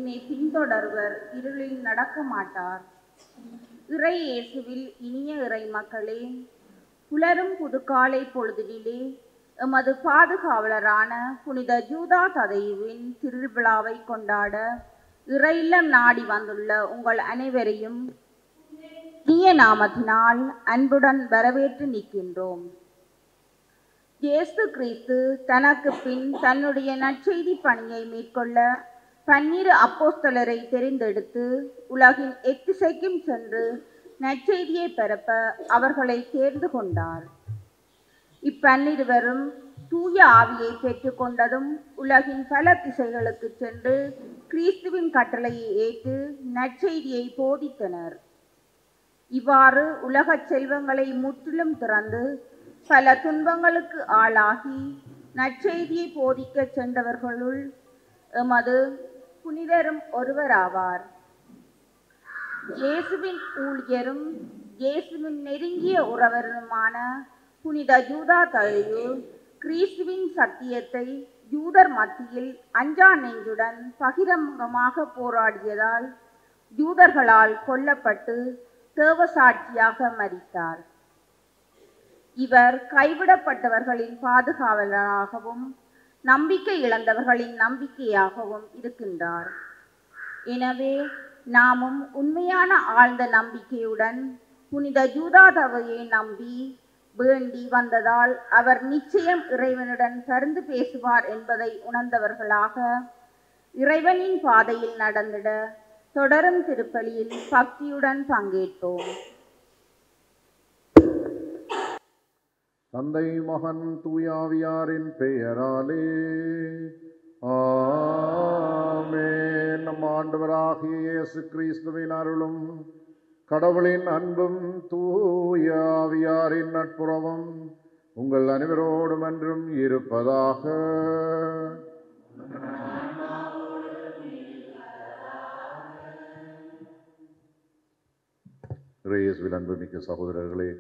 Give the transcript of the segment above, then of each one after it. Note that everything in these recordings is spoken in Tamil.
என்னை பின்தொடர்வர் இருளில் நடக்க மாட்டார் இறை இயேசுவில் இனிய இறை மக்களே புலரும் புதுக்காலை பொழுதினிலே எமது பாதுகாவலரான புனித ஜூதா ததையுவின் திருவிழாவை கொண்டாட இறை இல்லம் நாடி வந்துள்ள உங்கள் அனைவரையும் இனிய நாமத்தினால் அன்புடன் வரவேற்று நிற்கின்றோம் இயேசு கிறிஸ்து தனக்கு பின் தன்னுடைய நற்செய்தி பணியை மேற்கொள்ள பன்னிரு அப்போஸ்தலரை தெரிந்தெடுத்து உலகின் எத்திசைக்கும் சென்று நற்செய்தியை பரப்ப அவர்களை தேர்ந்து கொண்டார் இப்பன்னிருவரும் தூய ஆவியை பெற்றுக்கொண்டதும் உலகின் பல திசைகளுக்கு சென்று கிறிஸ்துவின் கட்டளையை ஏற்று நற்செய்தியை போதித்தனர் இவ்வாறு உலகச் செல்வங்களை முற்றிலும் திறந்து பல துன்பங்களுக்கு ஆளாகி நற்செய்தியை போதிக்கச் சென்றவர்களுள் எமது புனிதரும் ஒருவராவார் இயேசுவின் ஊழியரும் இயேசுவின் நெருங்கிய உறவருமான புனித ஜூதா தழிவு கிறிஸ்துவின் சத்தியத்தை யூதர் மத்தியில் அஞ்சா நெஞ்சுடன் பகிரங்கமாக போராடியதால் யூதர்களால் கொல்லப்பட்டு தேவசாட்சியாக மரித்தார் இவர் கைவிடப்பட்டவர்களின் பாதுகாவலராகவும் நம்பிக்கை இழந்தவர்களின் நம்பிக்கையாகவும் இருக்கின்றார் எனவே நாமும் உண்மையான ஆழ்ந்த நம்பிக்கையுடன் புனித ஜூதாதவையை நம்பி வேண்டி வந்ததால் அவர் நிச்சயம் இறைவனுடன் பரிந்து பேசுவார் என்பதை உணர்ந்தவர்களாக இறைவனின் பாதையில் நடந்திட தொடரும் திருப்பலியில் பக்தியுடன் பங்கேற்போம் தந்தை மகன் தூயாவியாரின் பெயராலே ஆமென் நம் ஆண்டவராகிய இயேசு கிறிஸ்துவின் அருளும் கடவுளின் அன்பும் தூயாவியாரின் நட்புறவும் உங்கள் அனைவரோடும் என்றும் இருப்பதாக இயேசுவில் அன்புமிக்க சகோதரர்களே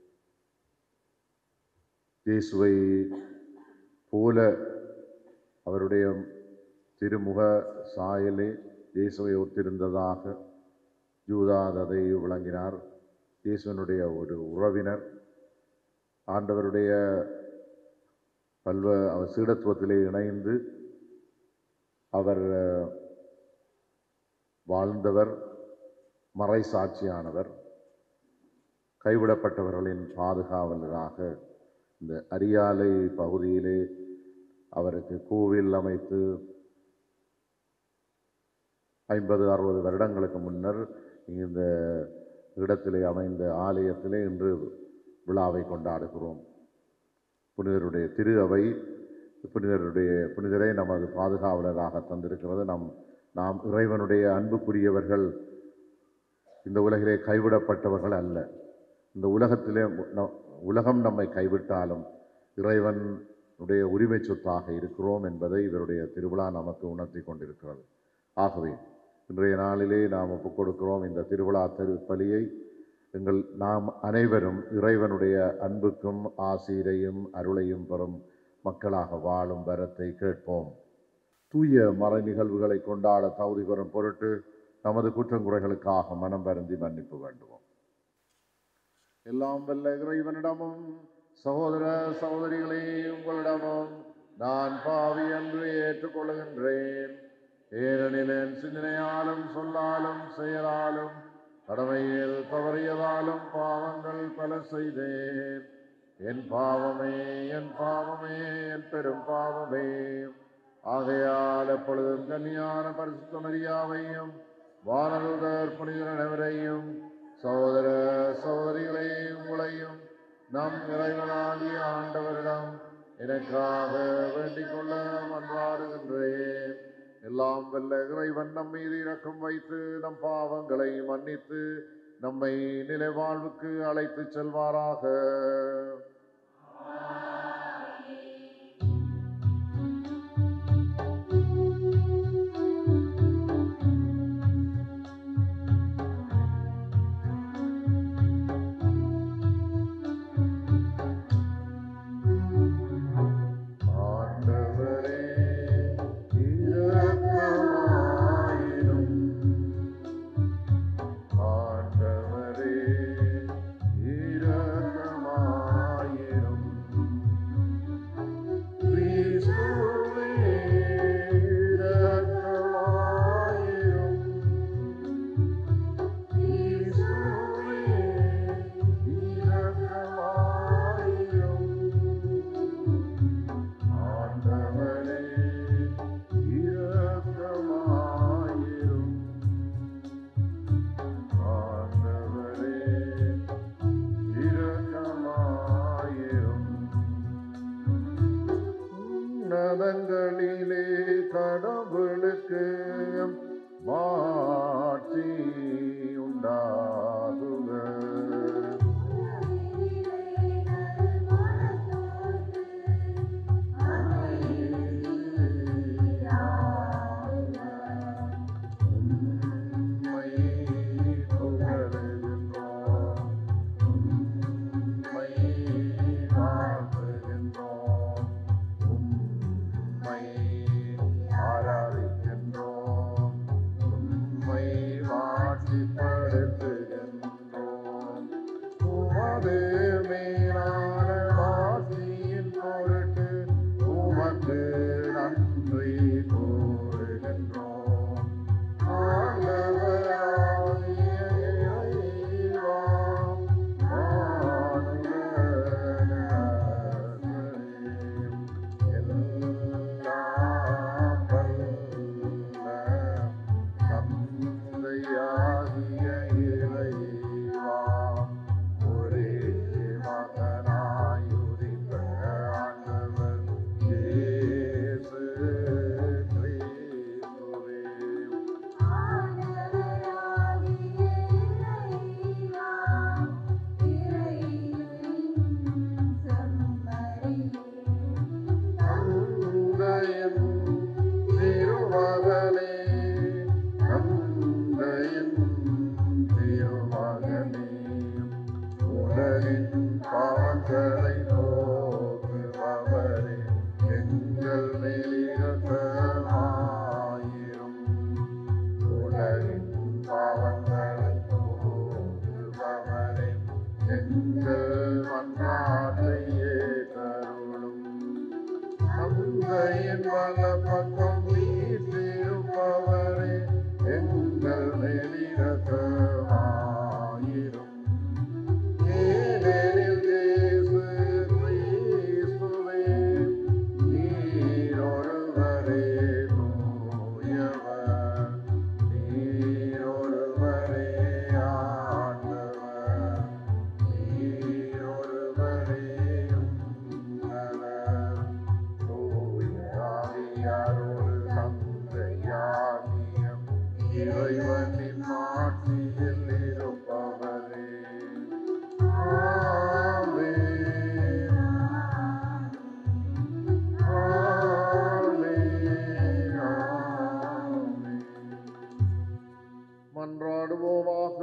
இயேசுவை போல அவருடைய திருமுக சாயலே இயேசுவை ஒத்திருந்ததாக ஜூதாத் அதை விளங்கினார் இயேசுவனுடைய ஒரு உறவினர் ஆண்டவருடைய பல்வ அவர் சீடத்துவத்திலே இணைந்து அவர் அஹ், வாழ்ந்தவர் மறை சாட்சியானவர் கைவிடப்பட்டவர்களின் பாதுகாவலராக இந்த அரியாலை பகுதியிலே அவருக்கு கோவில் அமைத்து ஐம்பது அறுபது வருடங்களுக்கு முன்னர் இந்த இடத்திலே அமைந்த ஆலயத்திலே இன்று விழாவை கொண்டாடுகிறோம் புனிதருடைய திரு அவை புனிதருடைய புனிதரை நமது பாதுகாவலராக தந்திருக்கிறது நம் நாம் இறைவனுடைய அன்புக்குரியவர்கள் இந்த உலகிலே கைவிடப்பட்டவர்கள் அல்ல இந்த உலகத்திலே ந- உலகம் நம்மை கைவிட்டாலும் இறைவனுடைய உரிமை சொத்தாக இருக்கிறோம் என்பதை இவருடைய திருவிழா நமக்கு உணர்த்தி கொண்டிருக்கிறது ஆகவே இன்றைய நாளிலே நாம் ஒப்புக் கொடுக்கிறோம் இந்த திருவிழா திருப்பலியை எங்கள் நாம் அனைவரும் இறைவனுடைய அன்புக்கும் ஆசீரையும் அருளையும் பெறும் மக்களாக வாழும் வரத்தை கேட்போம் தூய மறை நிகழ்வுகளை கொண்டாட தகுதி பெறும் பொருட்டு நமது குற்றங்குறைகளுக்காக மனம் வருந்தி மன்னிப்பு வேண்டுவோம் எல்லாம் வல்ல இறைவனிடமும் சகோதர சகோதரிகளே உங்களிடமும் நான் பாவி என்று ஏற்றுக்கொள்கின்றேன் ஏனெனில் என் சிந்தனையாலும் சொல்லாலும் செயலாலும் கடமையில் தவறியதாலும் பாவங்கள் பல செய்தேன் என் பாவமே என் பாவமே என் பெரும் பாவமே ஆகையால் எப்பொழுதும் கன்னியான பரிசுத்த மரியாவையும் வானதூதர் புனிதர் அனைவரையும் சகோதர சகோதரிகளே உங்களையும் நம் இறைவனாகிய ஆண்டவரிடம் எனக்காக வேண்டிக் கொள்ள மன்றாடுகின்றேன் எல்லாம் வல்ல இறைவன் நம் மீது இரக்கம் வைத்து நம் பாவங்களை மன்னித்து நம்மை நிலை வாழ்வுக்கு அழைத்து செல்வாராக ஆண்டவரே இரக்கமாயிரும் நாட்டுக்கு மாற்றி உண்டாகுக உம்மை புகழுகின்றோம். உம்மை வாழ்த்துகின்றோம். உம்மை ஆராதிக்கின்றோம். உம்மை மாட்சிப்படுத்துகின்றோம். உமது மேலான ஆசியின் பொருட்டு உமக்கு நன்றி கூறுகின்றோம் ஆண்டவராகிய இறைவா, ஆண்டவரே, எல்லாம் வல்ல தந்தையாகிய இறைவா, ஒரே மகனாய் உதித்த ஆண்டவர் இயேசு கிறிஸ்துவே, தந்தையின் திருமகனே தந்தையின் திருமகனே உலகின் பாவங்களை போக்குபவரே எங்கள் மேலிரக்கமாயிரும் உலகின் பாவங்களை போக்குபவரே எங்கள் மன்றாட்டை ஏற்றருளும் தந்தையின் வலப்பக்கம் வீற்றிருப்பவரே எங்கள் மேலிரக்கமாயிரும் ஏனெனில் இயேசு கிறிஸ்துவே, நீர் ஒருவரே தூயவர், நீர் ஒருவரே ஆண்டவர், நீர் ஒருவரே உன்னதர். தூய ஆவியாரோடு தந்தையாகிய இறைவனின் ஆட்சியில் இருப்பவரே ஆமென். ஆமென். ஆமென். மன்றாடுவோமாக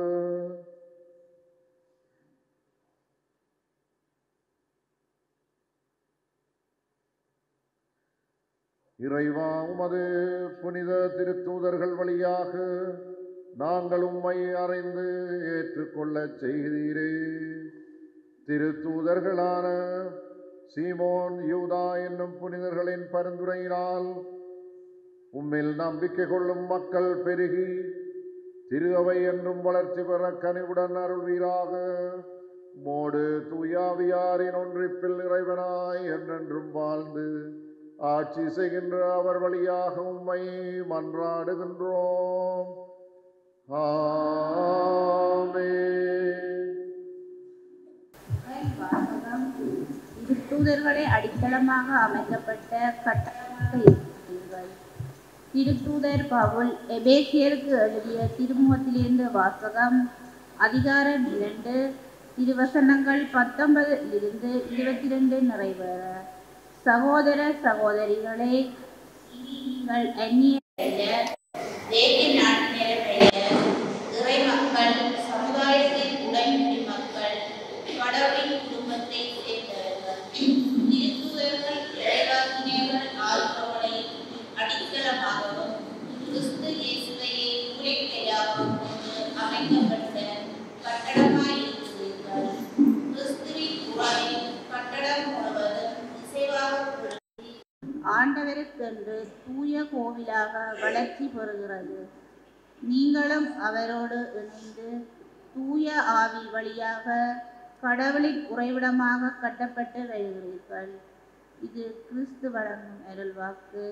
இறைவா உமது புனித திருத்தூதர்கள் வழியாக நாங்கள் உம்மை அறிந்து ஏற்றுக்கொள்ளச் செய்தீரே திருத்தூதர்களான சீமோன் யூதா என்னும் புனிதர்களின் பரிந்துரையினால் உம்மில் நம்பிக்கை கொள்ளும் மக்கள் பெருகி திரு அவை என்றும் வளர்ச்சி பெற கனிவுடன் அருள்வீராக மோடு தூயாவியாரின் ஒன்றிப்பில் இறைவனாய் என்றென்றும் வாழ்ந்து ஆட்சி செய்கின்ற அவர் வழியாக உம்மை மன்றாடுகின்றோம் ஆமென். வாசகம் இது தூதர்களை அடித்தளமாக அமைக்கப்பட்ட கட்டளமாக இருக்கிறீர்கள் திருத்தூதர் பவுல் எபேசியருக்கு எழுதிய திருமுகத்திலிருந்து வாசகம் அதிகாரம் இரண்டு திருவசனங்கள் பத்தொன்பதிலிருந்து இருபத்தி ரெண்டு நிறைவேற சகோதர சகோதரிகளே இனி நீங்கள் அந்நிய பெயர் தேசிய நாட்டினர் பெயர் இறை மக்கள் சமுதாயத்தின் உடன்பிடி மக்கள் கடவுளின் குடும்பத்தை சேர்ந்தவர்கள் திருத்தூதர்கள் இறைவாக்கினர்கள் ஆகியோரை அடித்தளமாகவும் கிறிஸ்து இயேசுவையை மூளைக்கையாகவும் கொண்டு அமைக்கப்பட்ட கட்டடமாய் இருக்கிறீர்கள் கிறிஸ்துவின் உரை கட்டடம் முழுவதும் இசைவாக குலுங்கி ஆண்டவருக்கென்று தூய கோவிலாக வளர்ச்சி பெறுகிறது நீங்களும் அவரோடு இணைந்து தூய ஆவி வழியாக கடவுளின் உறைவிடமாக கட்டப்பட்டு வருகிறீர்கள் இது கிறிஸ்து வழங்கும் அருள்வாக்கு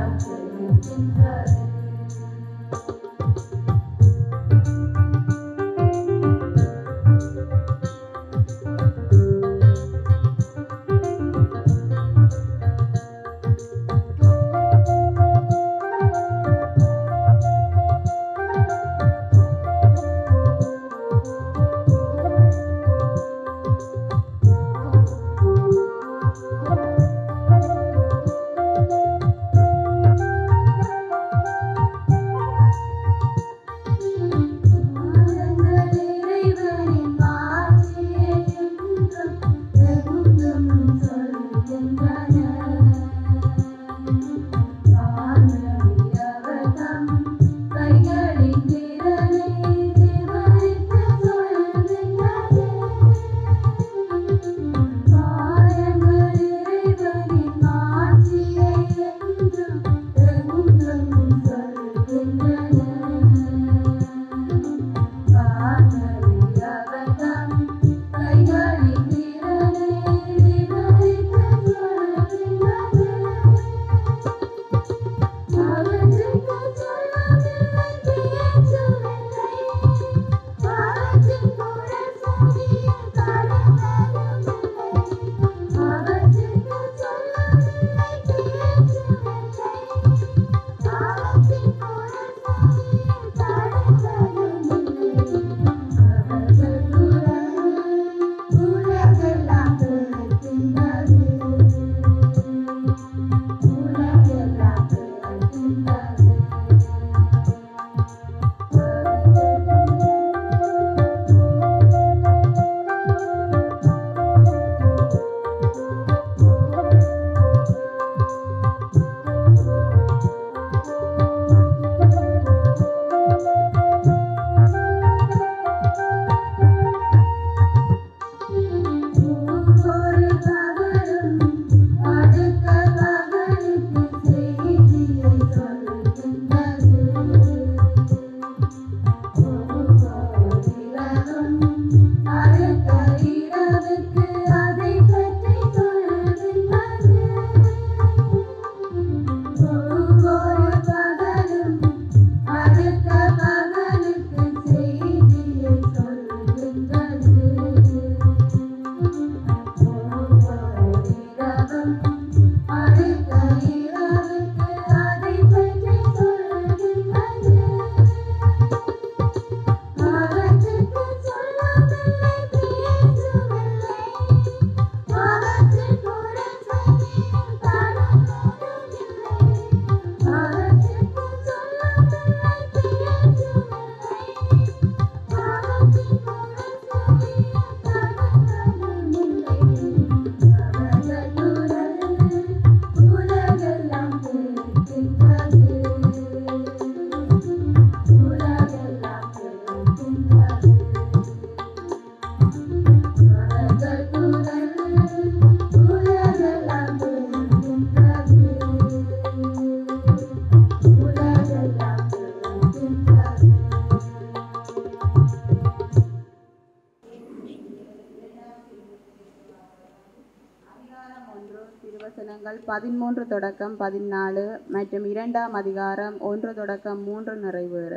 திருவசனங்கள் பதிமூன்று தொடக்கம் பதினாலு மற்றும் இரண்டாம் அதிகாரம் ஒன்று தொடக்கம் மூன்று நிறைவேற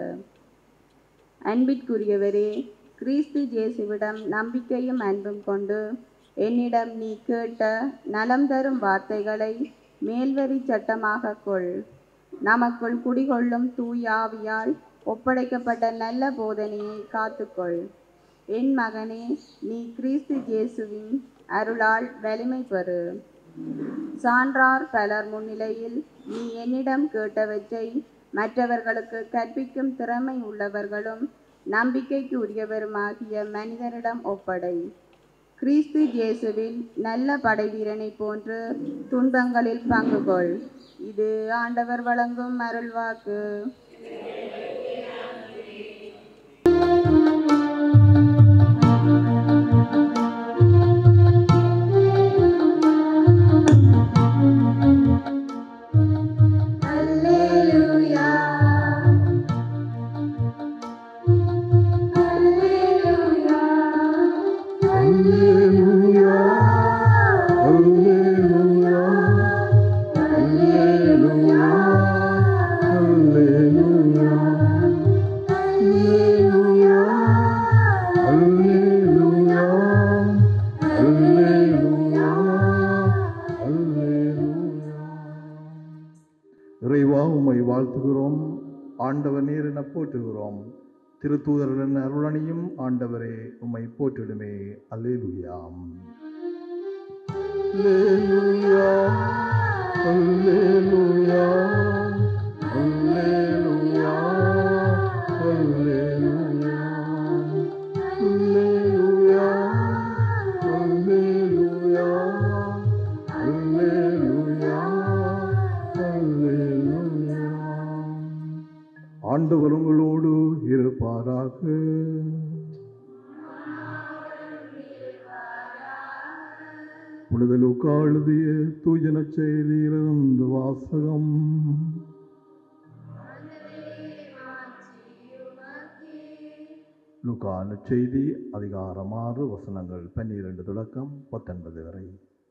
அன்பிற்குரியவரே கிறிஸ்து இயேசுவிடம் நம்பிக்கையும் அன்பும் கொண்டு என்னிடம் நீ கேட்ட நலம் தரும் வார்த்தைகளை மேல்வரி சட்டமாக கொள் நமக்குள் குடிகொள்ளும் தூயாவியால் ஒப்படைக்கப்பட்ட நல்ல போதனையை காத்துக்கொள் என் மகனே நீ கிறிஸ்து இயேசுவின் அருளால் வலிமை பெறு சான்றார் பலர் முன்னிலையில் நீ என்னிடம் கேட்டவற்றை மற்றவர்களுக்கு கற்பிக்கும் திறமை உள்ளவர்களும் நம்பிக்கைக்கு உரியவருமாகிய மனிதனிடம் ஒப்படை கிறிஸ்து இயேசுவில் நல்ல படைவீரனைப் போன்று துன்பங்களில் பங்கு கொள் இது ஆண்டவர் வழங்கும் அருள்வாக்கு Alleluia. Alleluia. Alleluia. இறைவா உம்மை வாழ்த்துகிறோம் ஆண்டவர் நீர் என போற்றுகிறோம் திருத்தூதர்களின் அருளணியும் ஆண்டவரே உம்மை போற்றிடுமே அல்லேலுயாம் அல்லேலூயா அல்லேலூயா அல்லேலூயா அல்லேலூயா அல்லேலூயா அல்லேலூயா அல்லேலூயா அல்லேலூயா ஆண்டவர் உங்களோடு இருப்பாராக புனித லூக்கா எழுதிய தூஜன செய்தியிலிருந்து வாசகம் லுக்கான செய்தி அதிகாரம் ஆறு வசனங்கள் பன்னிரண்டு தொடக்கம் பத்தொன்பது வரை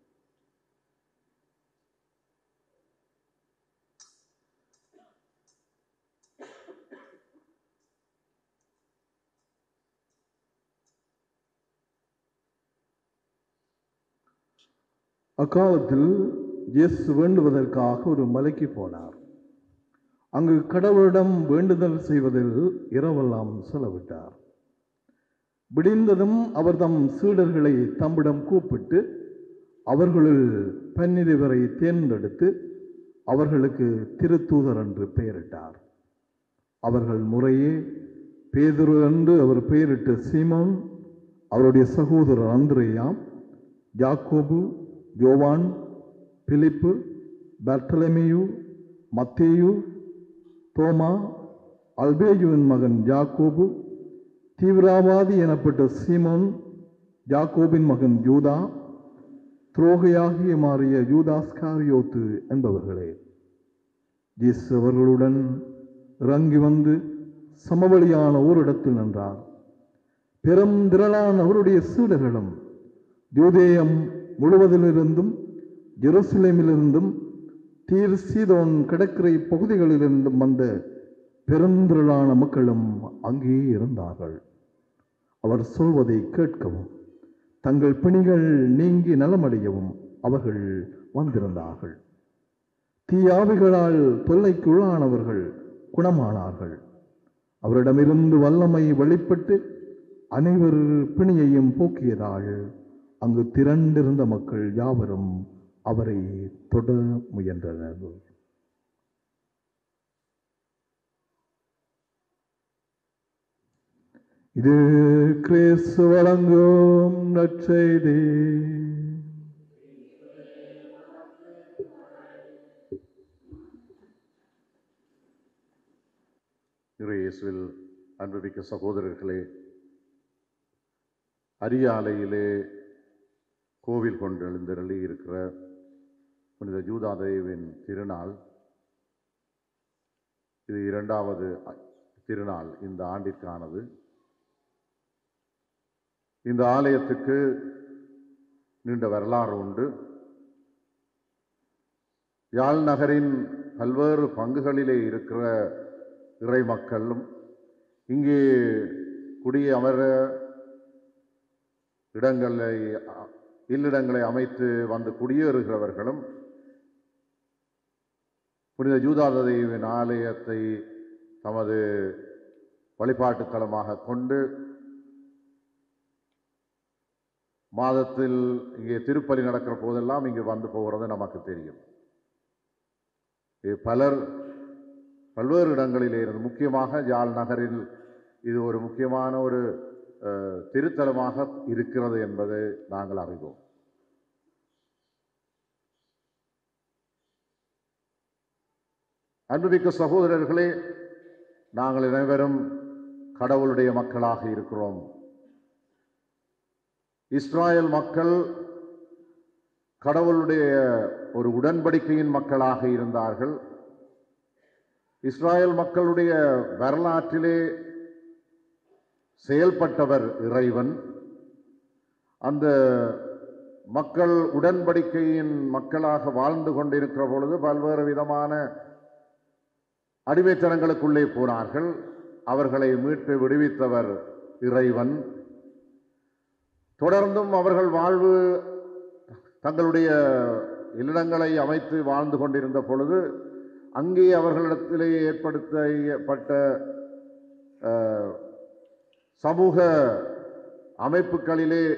அக்காலத்தில் இயேசு வேண்டுவதற்காக ஒரு மலைக்கு போனார் அங்கு கடவுளிடம் வேண்டுதல் செய்வதில் இரவெல்லாம் செலவிட்டார் விடிந்ததும் அவர் தம் சீடர்களை தம்மிடம் கூப்பிட்டு அவர்களுள் பன்னிருவரை தேர்ந்தெடுத்து அவர்களுக்கு திருத்தூதர் என்று பெயரிட்டார் அவர்கள் முறையே பேதுரு என்று அவர் பெயரிட்ட சீமோன் அவருடைய சகோதரர் அந்திரேயாம் யாக்கோபு யோவான் பிலிப்பு பர்த்தலமேயு மத்தேயு தோமா அல்பேயுவின் மகன் யாக்கோபு தீவிரவாதி எனப்பட்ட சீமோன் யாக்கோபின் மகன் யூதா துரோகையாகிய மாறிய யூதாஸ்காரியோத்து என்பவர்களே இயேசு அவர்களுடன் இறங்கி வந்து சமவெளியான ஓரிடத்தில் நின்றார் பெரும் திரளான அவருடைய சீடர்களும் யூதேயம் முழுவதிலிருந்தும் ஜெருசலேமிலிருந்தும் தீர் சீதோன் கடற்கரை பகுதிகளிலிருந்தும் வந்த பெருந்திரளான மக்களும் அங்கே இருந்தார்கள் அவர் சொல்வதை கேட்கவும் தங்கள் பிணிகள் நீங்கி நலமடையவும் அவர்கள் வந்திருந்தார்கள் தீயாவிகளால் தொல்லைக்குள்ளானவர்கள் குணமானார்கள் அவரிடமிருந்து வல்லமை வெளிப்பட்டு அனைவர் பிணியையும் போக்கியதால் அங்கு திரண்டிருந்த மக்கள் யாவரும் அவரை தொட முயன்றனர் இது கிறிஸ்து வழங்கும் நற்செய்தி இயேசுவில் அன்புமிக்க சகோதரர்களே அரியாலையிலே கோவில் கொண்டு எழுந்தருளி இருக்கிற புனித ஜூதாதேவின் திருநாள் இது இரண்டாவது அ- திருநாள் இந்த ஆண்டிற்கானது இந்த ஆலயத்துக்கு நீண்ட வரலாறு உண்டு யாழ் நகரின் பல்வேறு பங்குகளிலே இருக்கிற இறை மக்களும் இங்கே குடிய அமர இடங்களை அ- இல்லிடங்களை அமைத்து வந்து குடியேறுகிறவர்களும் புனித ஜூதாதேவின் ஆலயத்தை தமது வழிபாட்டு தலமாக கொண்டு மாதத்தில் இங்கே திருப்பலி நடக்கிற போதெல்லாம் இங்கே வந்து போகிறது நமக்கு தெரியும் இ- பலர் பல்வேறு இடங்களிலே இருந்து முக்கியமாக யாழ் நகரில் இது ஒரு முக்கியமான ஒரு அஹ், திருத்தலமாக இருக்கிறது என்பதை நாங்கள் அறிவோம் அன்புமிக்க சகோதரர்களே நாங்கள் அனைவரும் கடவுளுடைய மக்களாக இருக்கிறோம் இஸ்ராயல் மக்கள் கடவுளுடைய ஒரு உடன்படிக்கையின் மக்களாக இருந்தார்கள் இஸ்ராயல் மக்களுடைய வரலாற்றிலே செயல்பட்டவர் இறைவன் அந்த மக்கள் உடன்படிக்கையின் மக்களாக வாழ்ந்து கொண்டிருக்கிற பொழுது பல்வேறு விதமான அடிமைத்தனங்களுக்குள்ளே போனார்கள் அவர்களை மீட்டு விடுவித்தவர் இறைவன் தொடர்ந்தும் அவர்கள் வாழ்வு தங்களுடைய இல்லடங்களை அமைத்து வாழ்ந்து கொண்டிருந்த பொழுது அங்கே அவர்களிடத்திலே ஏற்படுத்தப்பட்ட அஹ், சமூக அமைப்புகளிலே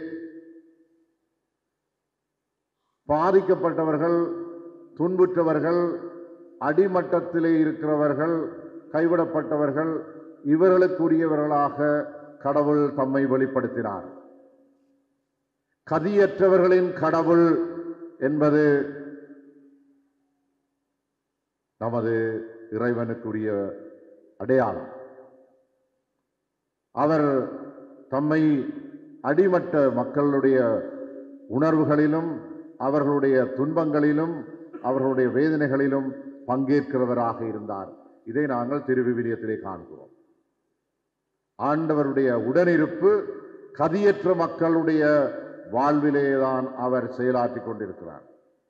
பாதிக்கப்பட்டவர்கள் துன்புற்றவர்கள் அடிமட்டத்திலே இருக்கிறவர்கள் கைவிடப்பட்டவர்கள் இவர்களுக்குரியவர்களாக கடவுள் தம்மை வெளிப்படுத்தினார் கதியற்றவர்களின் கடவுள் என்பது நமது இறைவனுக்குரிய அடையாளம் அவர் தம்மை அடிமட்ட மக்களுடைய உணர்வுகளிலும் அவர்களுடைய துன்பங்களிலும் அவர்களுடைய வேதனைகளிலும் பங்கேற்கிறவராக இருந்தார் இதை நாங்கள் திருவிவிலியத்திலே காண்கிறோம் ஆண்டவருடைய உடனிருப்பு கதியற்ற மக்களுடைய வாழ்விலேதான் அவர் செயலாற்றிக் கொண்டிருக்கிறார்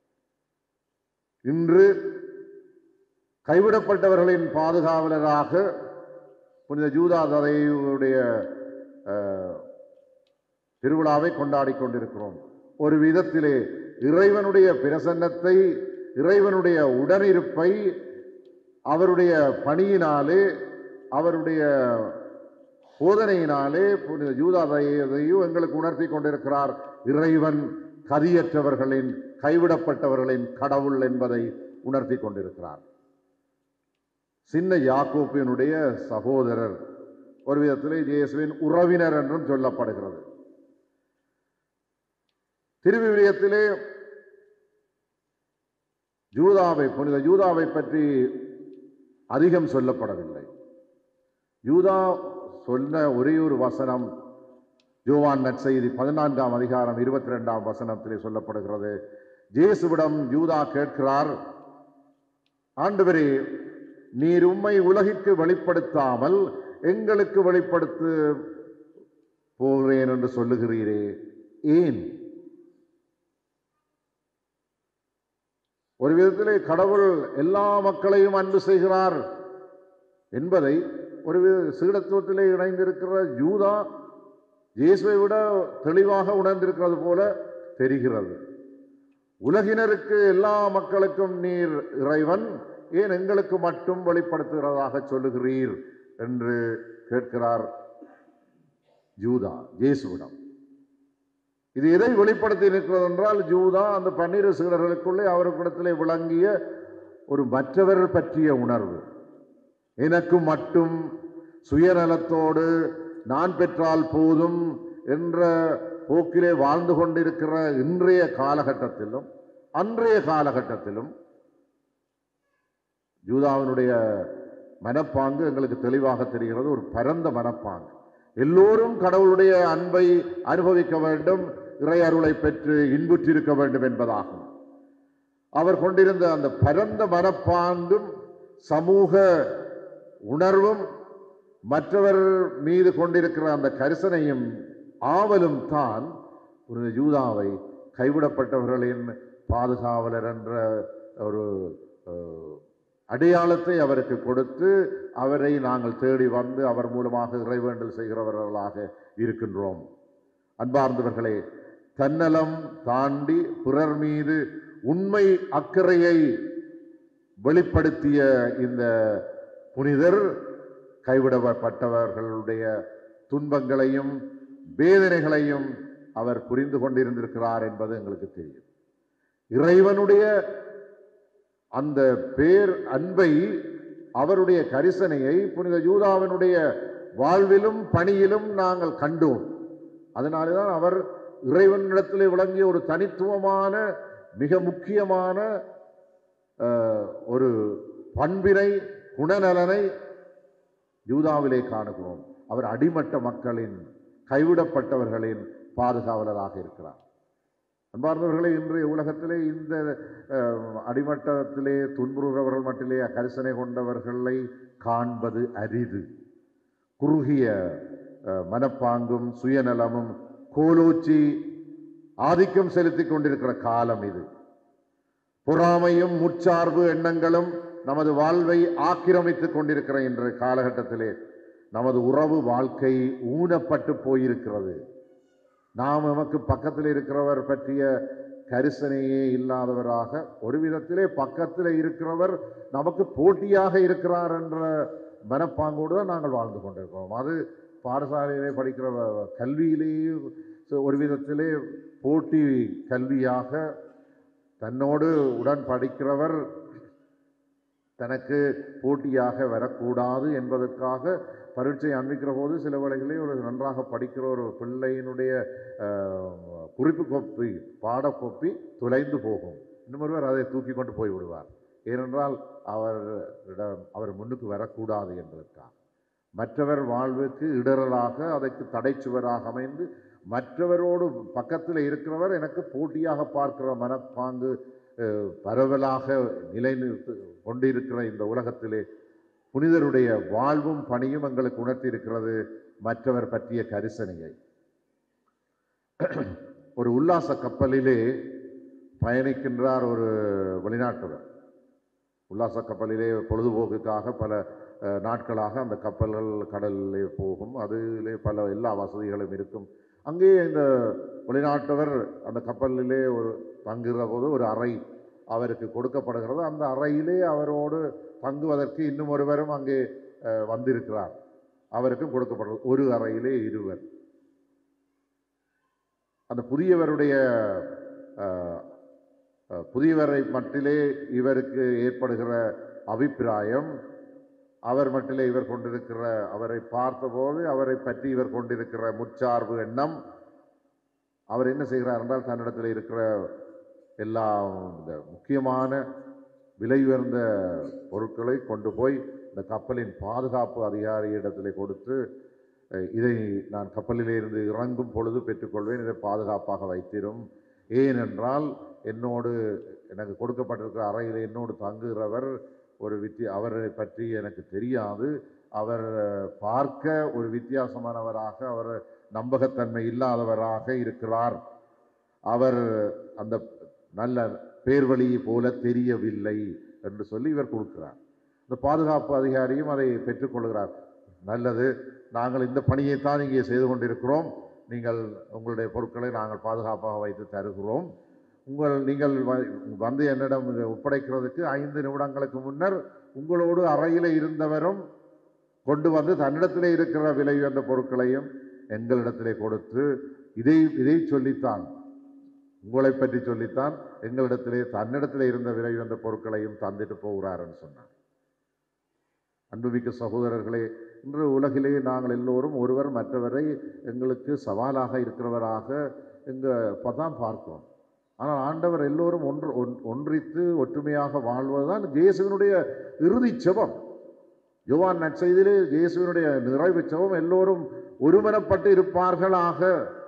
இன்று கைவிடப்பட்டவர்களின் பாதுகாவலராக புனித ஜூதா ததையுடைய அஹ், திருவிழாவை கொண்டாடிக் கொண்டிருக்கிறோம் ஒரு விதத்திலே இறைவனுடைய பிரசன்னத்தை இறைவனுடைய உடனிருப்பை அவருடைய பணியினாலே அவருடைய போதனையினாலே புனித ஜூதாதையும் எங்களுக்கு உணர்த்தி கொண்டிருக்கிறார் இறைவன் கதியற்றவர்களின் கைவிடப்பட்டவர்களின் கடவுள் என்பதை உணர்த்தி கொண்டிருக்கிறார் சின்ன யாக்கோப்பினுடைய சகோதரர் ஒரு விதத்திலே இயேசுவின் உறவினர் என்றும் சொல்லப்படுகிறது திருவிவிலியத்திலே யூதாவை புனித யூதாவை பற்றி அதிகம் சொல்லப்படவில்லை யூதா சொன்ன ஒரே ஒரு வசனம் யோவான் நற்செய்தி பதினான்காம் அதிகாரம் இருபத்தி ரெண்டாம் வசனத்திலே சொல்லப்படுகிறது இயேசுவிடம் யூதா கேட்கிறார் ஆண்டவரே நீர் உம்மை உலகிற்கு வெளிப்படுத்தாமல் எங்களுக்கு வெளிப்படுத்து போகிறேன் என்று சொல்லுகிறீரே ஏன் ஒரு விதத்திலே கடவுள் எல்லா மக்களையும் அன்பு செய்கிறார் என்பதை ஒரு வித- சீடத்துவத்திலே இணைந்திருக்கிற யூதா இயேசுவை விட தெளிவாக உணர்ந்திருக்கிறது போல தெரிகிறது உலகினருக்கு எல்லா மக்களுக்கும் நீர் இறைவன் ஏன் எங்களுக்கு மட்டும் வெளிப்படுத்துகிறதாக சொல்லுகிறீர் என்று கேட்கிறார் யூதா இயேசுவிடம் இது எதை வெளிப்படுத்தி இருக்கிறது என்றால் ஜூதா அந்த பன்னிரு சீடர்களுக்குள்ளே அவர்களிடத்திலே விளங்கிய ஒரு மற்றவர் பற்றிய உணர்வு எனக்கு மட்டும் சுயநலத்தோடு நான் பெற்றால் போதும் என்ற போக்கிலே வாழ்ந்து கொண்டிருக்கிற இன்றைய காலகட்டத்திலும் அன்றைய காலகட்டத்திலும் யூதாவினுடைய மனப்பாங்கு எங்களுக்கு தெளிவாக தெரிகிறது ஒரு பரந்த மனப்பாங்கு எல்லோரும் கடவுளுடைய அன்பை அனுபவிக்க வேண்டும் இறை அருளை பெற்று இன்புற்றிருக்க வேண்டும் என்பதாகும் அவர் கொண்டிருந்த அந்த பரந்த மனப்பாங்கும் சமூக உணர்வும் மற்றவர் மீது கொண்டிருக்கிற அந்த கரிசனையும் ஆவலும் தான் ஒரு யூதாவை கைவிடப்பட்டவர்களின் பாதுகாவலர் என்ற ஒரு அஹ், அடையாளத்தை அவருக்கு கொடுத்து அவரை நாங்கள் தேடி வந்து அவர் மூலமாக இறைவேண்டல் செய்கிறவர்களாக இருக்கின்றோம் அன்பார்ந்தவர்களே தன்னலம் தாண்டி பிறர் மீது உண்மை அக்கறையை வெளிப்படுத்திய இந்த புனிதர் கைவிடப்பட்டவர்களுடைய துன்பங்களையும் வேதனைகளையும் அவர் புரிந்து கொண்டிருந்திருக்கிறார் என்பது எங்களுக்கு தெரியும் இறைவனுடைய அந்த பேர் அன்பை அவருடைய கரிசனையை புனித யூதாவினுடைய வாழ்விலும் பணியிலும் நாங்கள் கண்டோம் அதனாலே தான் அவர் இறைவனிடத்திலே விளங்கிய ஒரு தனித்துவமான மிக முக்கியமான அஹ், ஒரு பண்பினை குணநலனை யூதாவிலே காணுகிறோம் அவர் அடிமட்ட மக்களின் கைவிடப்பட்டவர்களின் பாதுகாவலராக இருக்கிறார் அன்பார்ந்தவர்களே இன்றைய உலகத்திலே இந்த அஹ், அடிமட்டத்திலே துன்புறுகிறவர்கள் மட்டிலே கரிசனை கொண்டவர்களை காண்பது அரிது குறுகிய அஹ், மனப்பாங்கும் சுயநலமும் கோலோச்சி ஆதிக்கம் செலுத்திக் கொண்டிருக்கிற காலம் இது பொறாமையும் முற்சார்பு எண்ணங்களும் நமது வாழ்வை ஆக்கிரமித்துக் கொண்டிருக்கிற இன்றைய காலகட்டத்திலே நமது உறவு வாழ்க்கை ஊனப்பட்டு போயிருக்கிறது நாம் நமக்கு பக்கத்தில் இருக்கிறவர் பற்றிய கரிசனையே இல்லாதவராக ஒரு விதத்திலே பக்கத்தில் இருக்கிறவர் நமக்கு போட்டியாக இருக்கிறார் என்ற மனப்பாங்கோடு தான் நாங்கள் வாழ்ந்து கொண்டிருக்கிறோம் அது பாடசாலையிலே படிக்கிற வ- கல்வியிலேயே ச- ஒரு விதத்திலே போட்டி கல்வியாக தன்னோடு உடன் படிக்கிறவர் தனக்கு போட்டியாக வரக்கூடாது என்பதற்காக பரீட்சை அன்பிக்கிற போது சில வேளைகளில் ஒரு நன்றாக படிக்கிற ஒரு பிள்ளையினுடைய அஹ், குறிப்பு கோப்பி பாடக்கோப்பி துளைந்து போகும் இன்னொருவர் அதை தூக்கி கொண்டு போய் விடுவார் ஏனென்றால் அவரிடம் அவர் முன்னுக்கு வரக்கூடாது என்பதற்காக மற்றவர் வாழ்வுக்கு இடரலாக அதற்கு தடைச்சுவராக அமைந்து மற்றவரோடு பக்கத்தில் இருக்கிறவர் எனக்கு போட்டியாக பார்க்கிற மனப்பாங்கு அஹ், பரவலாக நிலைநிறுத்து கொண்டிருக்கிற இந்த உலகத்திலே புனிதருடைய வாழ்வும் பணியும் எங்களுக்கு உணர்த்தி இருக்கிறது மற்றவர் பற்றிய கரிசனையை ஒரு உல்லாச கப்பலிலே பயணிக்கின்றார் ஒரு வெளிநாட்டவர் உல்லாச கப்பலிலே பொழுதுபோக்குக்காக பல அஹ், நாட்களாக அந்த கப்பல்கள் கடலிலே போகும் அதிலே பல எல்லா வசதிகளும் இருக்கும் அங்கே இந்த வெளிநாட்டவர் அந்த கப்பலிலே ஒரு தங்குகிற போது ஒரு அறை அவருக்கு கொடுக்கப்படுகிறது அந்த அறையிலே அவரோடு தங்குவதற்கு இன்னும் ஒருவரும் அங்கே அஹ், வந்திருக்கிறார் அவருக்கும் கொடுக்கப்படுறது ஒரு அறையிலே இருவர் அந்த புதியவருடைய அஹ், அஹ், புதியவரை மட்டிலே இவருக்கு ஏற்படுகிற அபிப்பிராயம் அவர் மட்டிலே இவர் கொண்டிருக்கிற அவரை பார்த்தபோது அவரை பற்றி இவர் கொண்டிருக்கிற முற்சார்பு எண்ணம் அவர் என்ன செய்கிறார் என்றால் தன்னிடத்தில் இருக்கிற எல்லா இந்த முக்கியமான விலை உயர்ந்த பொருட்களை கொண்டு போய் இந்த கப்பலின் பாதுகாப்பு அதிகாரியிடத்தில் கொடுத்து அஹ், இதை நான் கப்பலிலே இருந்து இறங்கும் பொழுது பெற்றுக்கொள்வேன் இதை பாதுகாப்பாக வைத்திரும் ஏனென்றால் என்னோடு எனக்கு கொடுக்கப்பட்டிருக்கிற அறையில் என்னோடு தங்குகிறவர் ஒரு வித்திய அவரை பற்றி எனக்கு தெரியாது அவர் அஹ், பார்க்க ஒரு வித்தியாசமானவராக அவர் நம்பகத்தன்மை இல்லாதவராக இருக்கிறார் அவர் அந்த நல்ல பேர்வழி போல தெரியவில்லை என்று சொல்லி இவர் கொடுக்கிறார் இந்த பாதுகாப்பு அதிகாரியும் அதை பெற்றுக்கொள்கிறார் நல்லது நாங்கள் இந்த பணியைத்தான் இங்கே செய்து கொண்டிருக்கிறோம் நீங்கள் உங்களுடைய பொருட்களை நாங்கள் பாதுகாப்பாக வைத்து தருகிறோம் உங்கள் நீங்கள் வ- வந்து என்னிடம் இதை ஒப்படைக்கிறதுக்கு ஐந்து நிமிடங்களுக்கு முன்னர் உங்களோடு அறையில் இருந்தவரும் கொண்டு வந்து தன்னிடத்திலே இருக்கிற விலை உயர்ந்த பொருட்களையும் எங்களிடத்திலே கொடுத்து இதை இதை சொல்லித்தான் உங்களை பற்றி சொல்லித்தான் எங்களிடத்திலே தன்னிடத்திலே இருந்த விலை உயர்ந்த பொருட்களையும் தந்துட்டு போகிறாருன்னு சொன்னார் அன்புமிக்க சகோதரர்களே இன்று உலகிலே நாங்கள் எல்லோரும் ஒருவர் மற்றவரை எங்களுக்கு சவாலாக இருக்கிறவராக எங்கள் தான் பார்க்கிறோம் ஆனால் ஆண்டவர் எல்லோரும் ஒன்று ஒன்- ஒன்றித்து ஒற்றுமையாக வாழ்வதுதான் இயேசுவினுடைய இறுதி செபம் யோவான் நற்செய்தியிலே இயேசுவினுடைய நிறைவு செபம் எல்லோரும் ஒருமனப்பட்டு இருப்பார்களாக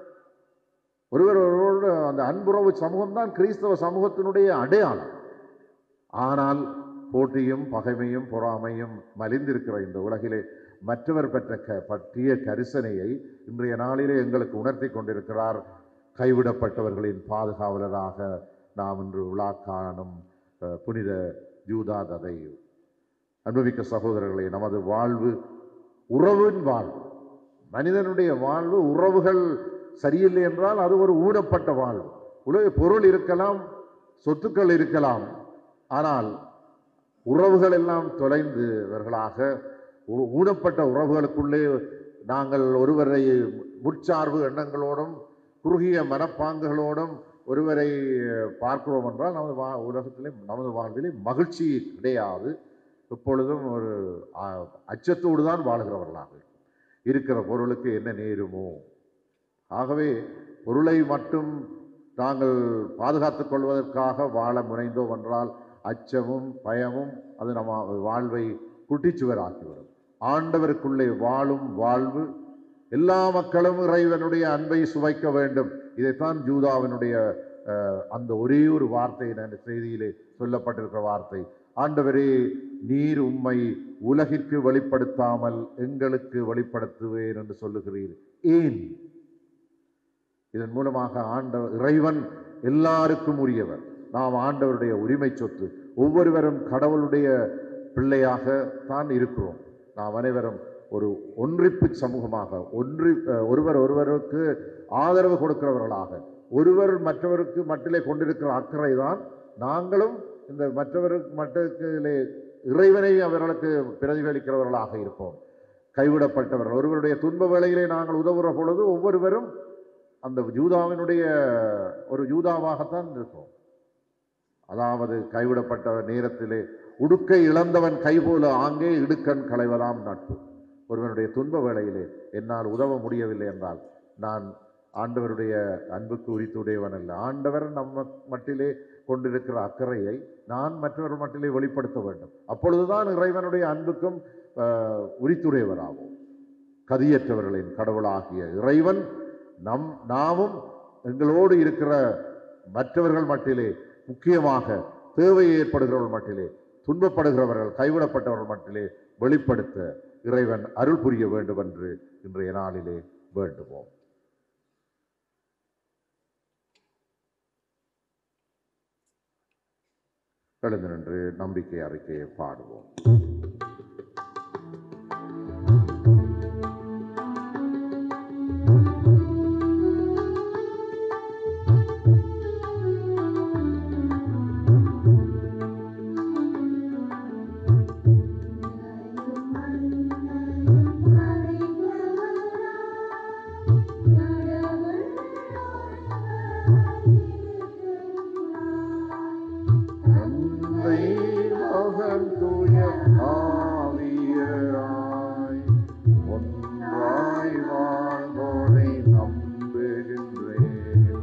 ஒருவர் ஒருவரோடு அந்த அன்புறவு சமூகம் தான் கிறிஸ்தவ சமூகத்தினுடைய அடையாளம் ஆனால் போட்டியும் பகைமையும் பொறாமையும் மலிந்திருக்கிற இந்த உலகிலே மற்றவர் பெற்ற க பற்றிய கரிசனையை இன்றைய நாளிலே எங்களுக்கு உணர்த்தி கொண்டிருக்கிறார் கைவிடப்பட்டவர்களின் பாதுகாவலராக நாம் இன்று விழா காணும் அஹ், புனித ஜூதாததை அனுபவிக்க சகோதரர்களே நமது வாழ்வு உறவின் வாழ்வு மனிதனுடைய வாழ்வு உறவுகள் சரியில்லை என்றால் அது ஒரு ஊனப்பட்ட வாழ்வு உலக பொருள் இருக்கலாம் சொத்துக்கள் இருக்கலாம் ஆனால் உறவுகள் எல்லாம் தொலைந்தவர்களாக ஊ- ஊனப்பட்ட உறவுகளுக்குள்ளே நாங்கள் ஒருவரை முற்சார்பு எண்ணங்களோடும் குறுகிய மனப்பாங்குகளோடும் ஒருவரை பார்க்கிறோம் என்றால் நமது வா உலகத்திலே நமது வாழ்விலே மகிழ்ச்சி கிடையாது எப்பொழுதும் ஒரு ஆ, அச்சத்தோடு தான் வாழ்கிறவர்களாக இருக்கும். இருக்கிற பொருளுக்கு என்ன நேருமோ ஆகவே பொருளை மட்டும் நாங்கள் பாதுகாத்துக் கொள்வதற்காக வாழ முனைந்தோம் என்றால் அச்சமும் பயமும் அது நம்ம வாழ்வை குட்டிச்சுவராக்கிவிடும் ஆண்டவருக்குள்ளே வாழும் வாழ்வு எல்லா மக்களும் இறைவனுடைய அன்பை சுவைக்க வேண்டும் இதைத்தான் ஜூதாவினுடைய அஹ், அந்த ஒரே ஒரு வார்த்தை நான் செய்தியிலே சொல்லப்பட்டிருக்கிற வார்த்தை ஆண்டவரே நீர் உம்மை உலகிற்கு வெளிப்படுத்தாமல் எங்களுக்கு வெளிப்படுத்துவேன் என்று சொல்லுகிறீர் ஏன் இதன் மூலமாக ஆண்டவர் இறைவன் எல்லாருக்கும் உரியவர் நாம் ஆண்டவருடைய உரிமை சொத்து ஒவ்வொருவரும் கடவுளுடைய பிள்ளையாக தான் இருக்கிறோம் நாம் அனைவரும் ஒரு ஒன்றிப்பு சமூகமாக ஒன்றி அஹ், ஒருவர் ஒருவருக்கு ஆதரவு கொடுக்கிறவர்களாக ஒருவர் மற்றவருக்கு மட்டிலே கொண்டிருக்கிற அக்கறை தான் நாங்களும் இந்த மற்றவருக்கு மட்டத்திலே இறைவனை அவர்களுக்கு பிரதிபலிக்கிறவர்களாக இருப்போம் கைவிடப்பட்டவர்கள் ஒருவருடைய துன்ப வேளையிலே நாங்கள் உதவுகிற பொழுது ஒவ்வொருவரும் அந்த யூதாவினுடைய ஒரு யூதாவாகத்தான் இருக்கும் அதாவது கைவிடப்பட்ட நேரத்திலே உடுக்கை இழந்தவன் கைபோல ஆங்கே இடுக்கண் களைவதாம் நட்பு ஒருவனுடைய துன்ப வேளையிலே என்னால் உதவ முடியவில்லை என்றால் நான் ஆண்டவருடைய அன்புக்கு உரித்துடையவன் அல்ல ஆண்டவர் நம்ம மட்டிலே கொண்டிருக்கிற அக்கறையை நான் மற்றவர் மட்டிலே வெளிப்படுத்த வேண்டும் அப்பொழுதுதான் இறைவனுடைய அன்புக்கும் ஆஹ், உரித்துடையவராகும் கதியற்றவர்களின் கடவுளாகிய இறைவன் நம் நாமும் எங்களோடு இருக்கிற மற்றவர்கள் மட்டிலே முக்கியமாக தேவை ஏற்படுகிறவர்கள் மட்டிலே துன்பப்படுகிறவர்கள் கைவிடப்பட்டவர்கள் மட்டிலே வெளிப்படுத்த இறைவன் அருள் புரிய வேண்டும் என்று இன்றைய நாளிலே வேண்டுவோம் எழுந்து நின்று நம்பிக்கை அறிக்கையை பாடுவோம் தந்தை மகன் தூய ஆவியராய் ஒன்றாய் வாழ்வோரை நம்புகின்றேன்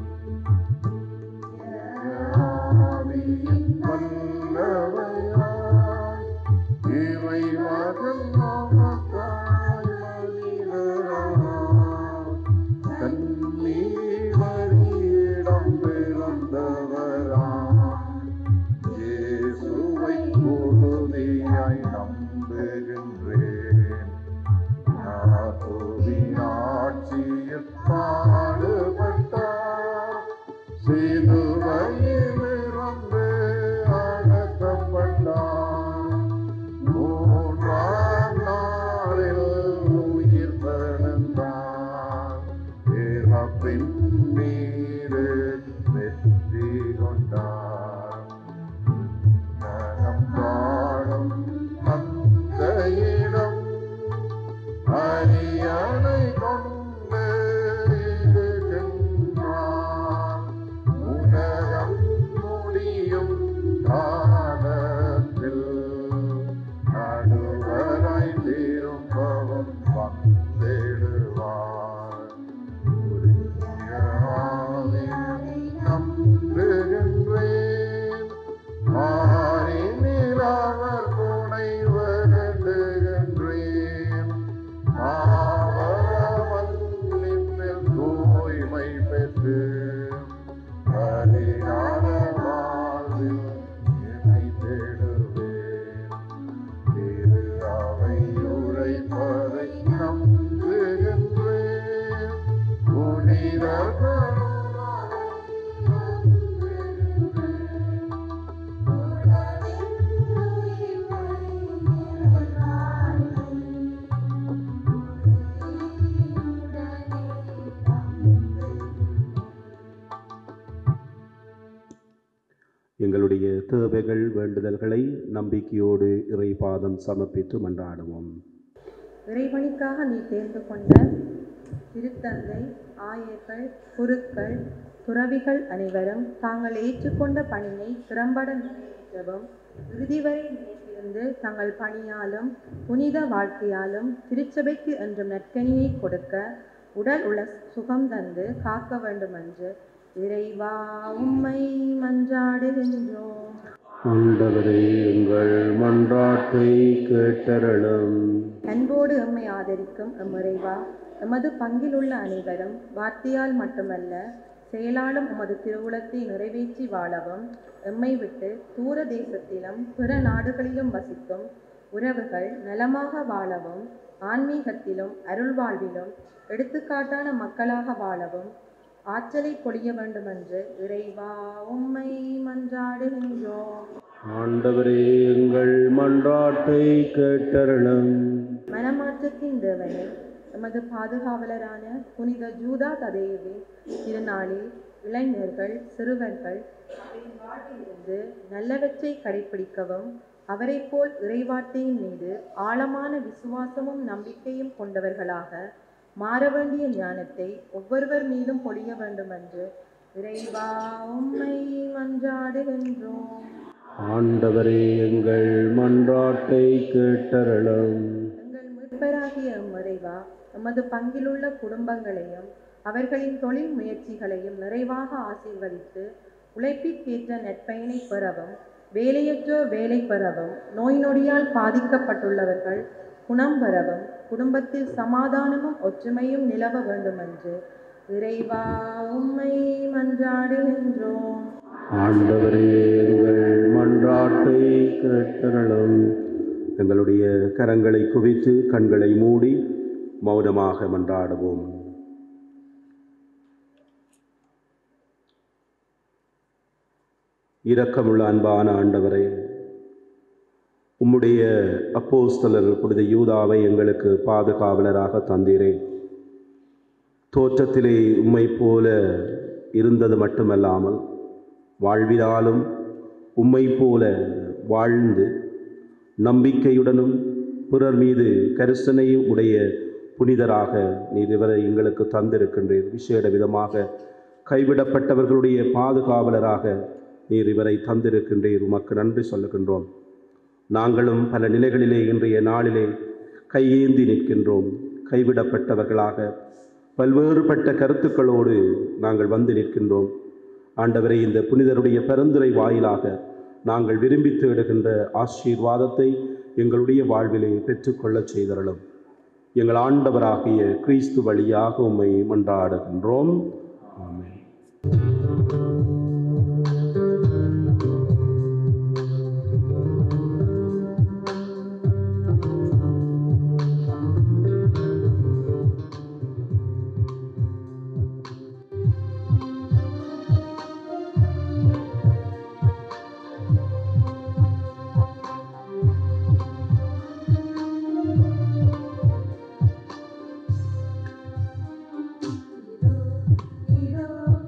ஆவியின் வல்லமையாய் இறைமகன் நமக்காய் மனிதராய் கண்ணீரிடம் பிறந்தவராய் இயேசுவை உறுதியாய் நம்புகின்றேன் யாக்கோபின் ஆட்சியில் பாடுபட்டார் சிலுவையிலிருந்து அகற்றப்பட்டார் மூன்றாம் நாளில் உயிர் தெழுந்தார் இறப்பின் மீது வெற்றி கொண்டார் நலம் வாழும் அந்த இடம் அரியணை கொண்டு இருக்கின்றார் உலகம் முடியும் காலத்தில் நடுவராய் திரும்பவும் வந்திடுவார் உரிய ஆவியை நம்புகின்றேன் மாறினில் அவர் துணை வருகின்றேன் மாவரவன்னிப்பில் தூய்மை பெற்று பலியான வாழ்வில் என்னை தேடுவேன் திரு அவை உரைப்பதை நம்புகின்றேன் புனிதர்கள் எங்களுடைய தேவைகள் வேண்டுதல்களை நம்பிக்கையோடு இறைபாதம் சமர்ப்பித்து மன்றாடுவோம் இறைவனுக்காக நீ தேர்ந்து கொண்ட திருத்தந்தை ஆயர்கள் குருக்கள் துறவிகள் அனைவரும் தாங்கள் ஏற்றுக்கொண்ட பணியை திறம்பட நிறைவேற்றவும் இறுதி வரை நிலைத்திருந்து தங்கள் பணியாலும் புனித வாழ்க்கையாலும் திருச்சபைக்கு என்றும் நற்கனியை கொடுக்க உடல் உள்ள சுகம் தந்து காக்க வேண்டுமென்று இறைவா உம்மை மன்றாடுகின்றோம் ஆண்டவரே எங்கள் மன்றாட்டை கேட்டருளும் அன்போடு எம்மை ஆதரிக்கும் எம்முறைவா எமது பங்கில் உள்ள அனைவரும் வார்த்தையால் மட்டுமல்ல செயலாலும் உமது திருவுளத்தை நிறைவேற்றி வாழவும் எம்மை விட்டு தூர தேசத்திலும் பிற நாடுகளிலும் வசிக்கும் உறவுகள் நலமாக வாழவும் ஆன்மீகத்திலும் அருள் வாழ்விலும் எடுத்துக்காட்டான மக்களாக வாழவும் ஆற்றலை பொழிய வேண்டுமென்று இறைவா உம்மை மன்றாடுகின்றோம் ஆண்டவரே எங்கள் மன்றாட்டை கேட்டருளும் மனமாற்றத்தின் தேவனே எமது பாதுகாவலரான புனித ஜூதா ததேயுவின் திருநாளில் இளைஞர்கள் சிறுவர்கள் அவரின் வாழ்விலிருந்து நல்லவற்றை கடைப்பிடிக்கவும் அவரைப் போல் இறைவார்த்தையின் மீது ஆழமான விசுவாசமும் நம்பிக்கையும் கொண்டவர்களாக மாற வேண்டிய ஞானத்தை ஒவ்வொருவர் மீதும் பொழிய வேண்டும் என்று இறைவா உம்மை மன்றாடுகின்றோம் ஆண்டவரே எங்கள் மன்றாட்டை கேட்டருளும் எங்கள் மீட்பராகிய இறைவா எமது பங்கிலுள்ள குடும்பங்களையும் அவர்களின் தொழில் முயற்சிகளையும் நிறைவாக ஆசீர்வதித்து உழைப்பிற்கேற்ற நற்பயனை பெறவும் வேலையற்றோர் வேலை பெறவும் நோய் நொடியால் பாதிக்கப்பட்டுள்ளவர்கள் குணம் பெறவும் குடும்பத்தில் சமாதானமும் ஒற்றுமையும் நிலவ வேண்டுமென்று இறைவா உம்மை மன்றாடுகின்றோம் ஆண்டவரே எங்கள் மன்றாட்டை கேட்டருளும் எங்களுடைய கரங்களை குவித்து கண்களை மூடி மௌனமாக மன்றாடுவோம் இரக்கமுள்ள அன்பான ஆண்டவரே உம்முடைய அப்போஸ்தலர் புனித யூதாவை எங்களுக்கு பாதுகாவலராக தந்தீரே தோற்றத்திலே உம்மை போல இருந்தது மட்டுமல்லாமல் வாழ்வினாலும் உம்மை போல வாழ்ந்து நம்பிக்கையுடனும் பிறர் மீது கரிசனையும் உடைய புனிதராக நீர் இவரை எங்களுக்கு தந்திருக்கின்றீர் விசேட விதமாக கைவிடப்பட்டவர்களுடைய பாதுகாவலராக நீர் இவரை தந்திருக்கின்றீர் உமக்கு நன்றி சொல்லுகின்றோம் நாங்களும் பல நிலைகளிலே இன்றைய நாளிலே கையேந்தி நிற்கின்றோம் கைவிடப்பட்டவர்களாக பல்வேறுபட்ட கருத்துக்களோடு நாங்கள் வந்து நிற்கின்றோம் ஆண்டவரை இந்த புனிதருடைய பரிந்துரை வாயிலாக நாங்கள் விரும்பி தேடுகின்ற ஆசீர்வாதத்தை எங்களுடைய வாழ்விலே பெற்றுக்கொள்ளச் செய்தரலும் எங்கள் ஆண்டவராகிய கிறிஸ்து வழியாக உம்மை மன்றாடுகின்றோம் ஆமென் இதோ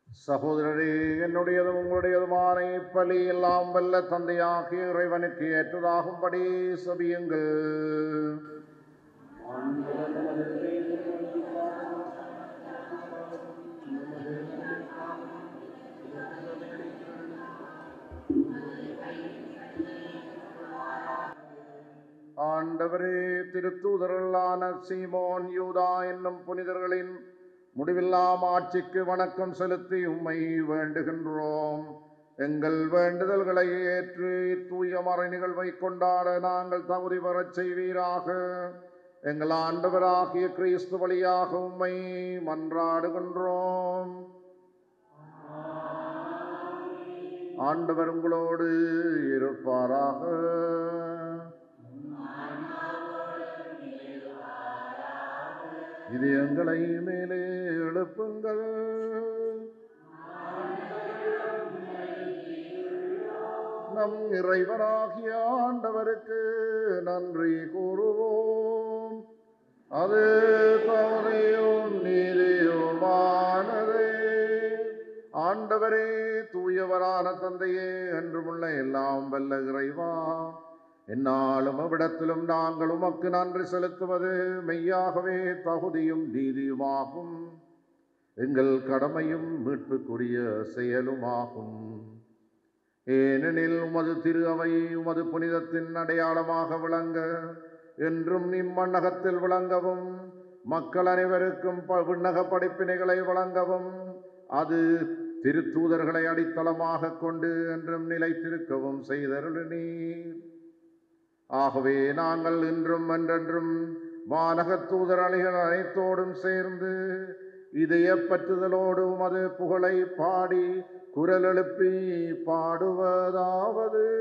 சகோதரரே என்னுடையதும் உங்களுடையதுமான இப்பலி எல்லாம் வல்ல தந்தையாகிய இறைவனுக்கு ஏற்றதாகும்படி சபியுங்கள் ஆண்டவரே திருத்தூதர்களான சீமோன் யூதா என்னும் புனிதர்களின் முடிவில்லாம் ஆட்சிக்கு வணக்கம் செலுத்தி உம்மை வேண்டுகின்றோம் எங்கள் வேண்டுதல்களை ஏற்று தூய மறை நிகழ்வை கொண்டாட நாங்கள் தகுதி பெறச் செய்வீராக எங்கள் ஆண்டவராகிய கிறிஸ்து வழியாக உம்மை மன்றாடுகின்றோம் ஆண்டவர் உங்களோடு இருப்பாராக இது எங்களை மேலே எழுப்புங்கள் நம் இறைவனாகிய ஆண்டவருக்கு நன்றி கூறுவோம் அது தவறையும் நீதியுமானதே ஆண்டவரே தூயவரான தந்தையே என்றுமுள்ள எல்லாம் வல்ல இறைவா என்னாலும் அவ்விடத்திலும் நாங்கள் உமக்கு நன்றி செலுத்துவது மெய்யாகவே தகுதியும் நீதியுமாகும் எங்கள் கடமையும் மீட்புக்குரிய செயலுமாகும் ஏனெனில் உமது திரு அவை உமது புனிதத்தின் அடையாளமாக விளங்க என்றும் இம்மண்ணகத்தில் விளங்கவும் மக்கள் அனைவருக்கும் ப- விண்ணக படிப்பினைகளை வழங்கவும் அது திருத்தூதர்களை அடித்தளமாக கொண்டு என்றும் நிலைத்திருக்கவும் செய்தருளினீர் ஆகவே நாங்கள் இன்றும் என்றென்றும் வானகத் தூதர் அணிகள் அனைத்தோடும் சேர்ந்து இதயப்பற்றுதலோடு உமது புகழை பாடி குரல் எழுப்பி பாடுவதாவது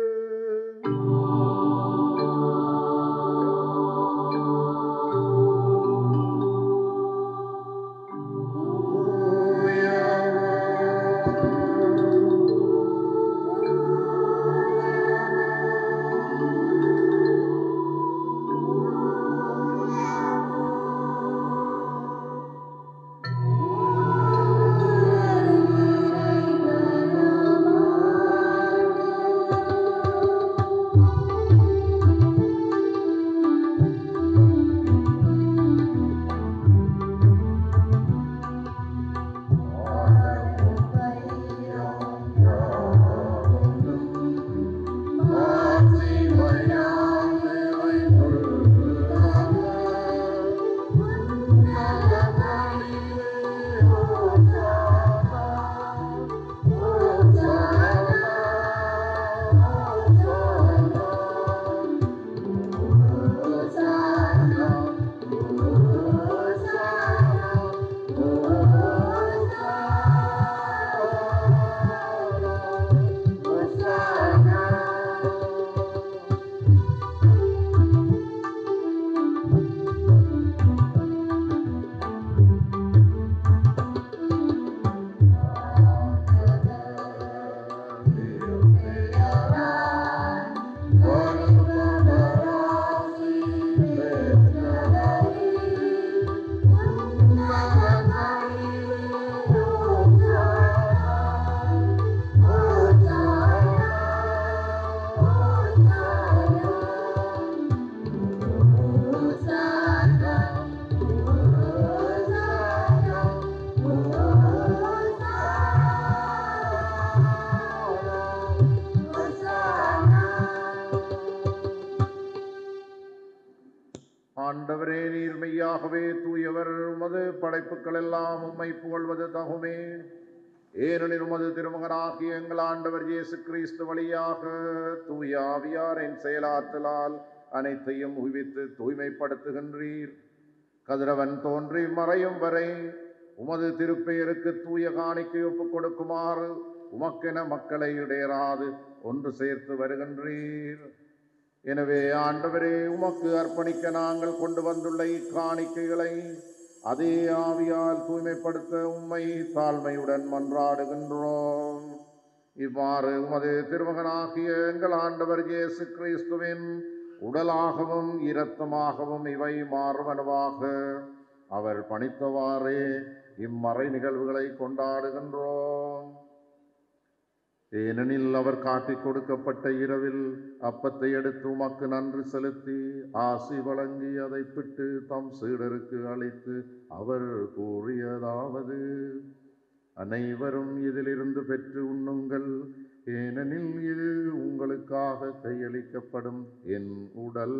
ஆண்டவரே நீர் மெய்யாகவே தூயவர் உமது படைப்புகள் எல்லாம் உம்மை புகழ்வது தகுமே ஏனெனில் உமது திருமகனாகிய எங்கள் ஆண்டவர் இயேசு கிறிஸ்து வழியாக தூய ஆவியாரின் செயலாற்றலால் அனைத்தையும் உய்வித்து தூய்மைப்படுத்துகின்றீர் கதிரவன் தோன்றி மறையும் வரை உமது திருப்பெயருக்கு தூய காணிக்கை ஒப்புக் கொடுக்குமாறு உமக்கென மக்களை இடையராது ஒன்று சேர்த்து வருகின்றீர் எனவே ஆண்டவரே உமக்கு அர்ப்பணிக்க நாங்கள் கொண்டு வந்துள்ள இக்காணிக்கைகளை அதே ஆவியால் தூய்மைப்படுத்த உம்மை தாழ்மையுடன் மன்றாடுகின்றோம் இவ்வாறு உமது திருமகனாகிய எங்கள் ஆண்டவர் இயேசு கிறிஸ்துவின் உடலாகவும் இரத்தமாகவும் இவை மாறுவனவாக அவர் பணித்தவாறே இம்மறை நிகழ்வுகளை கொண்டாடுகின்றோம் ஏனெனில் அவர் காட்டிக் கொடுக்கப்பட்ட இரவில் அப்பத்தை எடுத்து உமக்கு நன்றி செலுத்தி ஆசி வழங்கி அதை பிட்டு தம் சீடருக்கு அளித்து அவர் கூறியதாவது அனைவரும் இதிலிருந்து பெற்று உண்ணுங்கள் ஏனெனில் இது உங்களுக்காக கையளிக்கப்படும் என் உடல்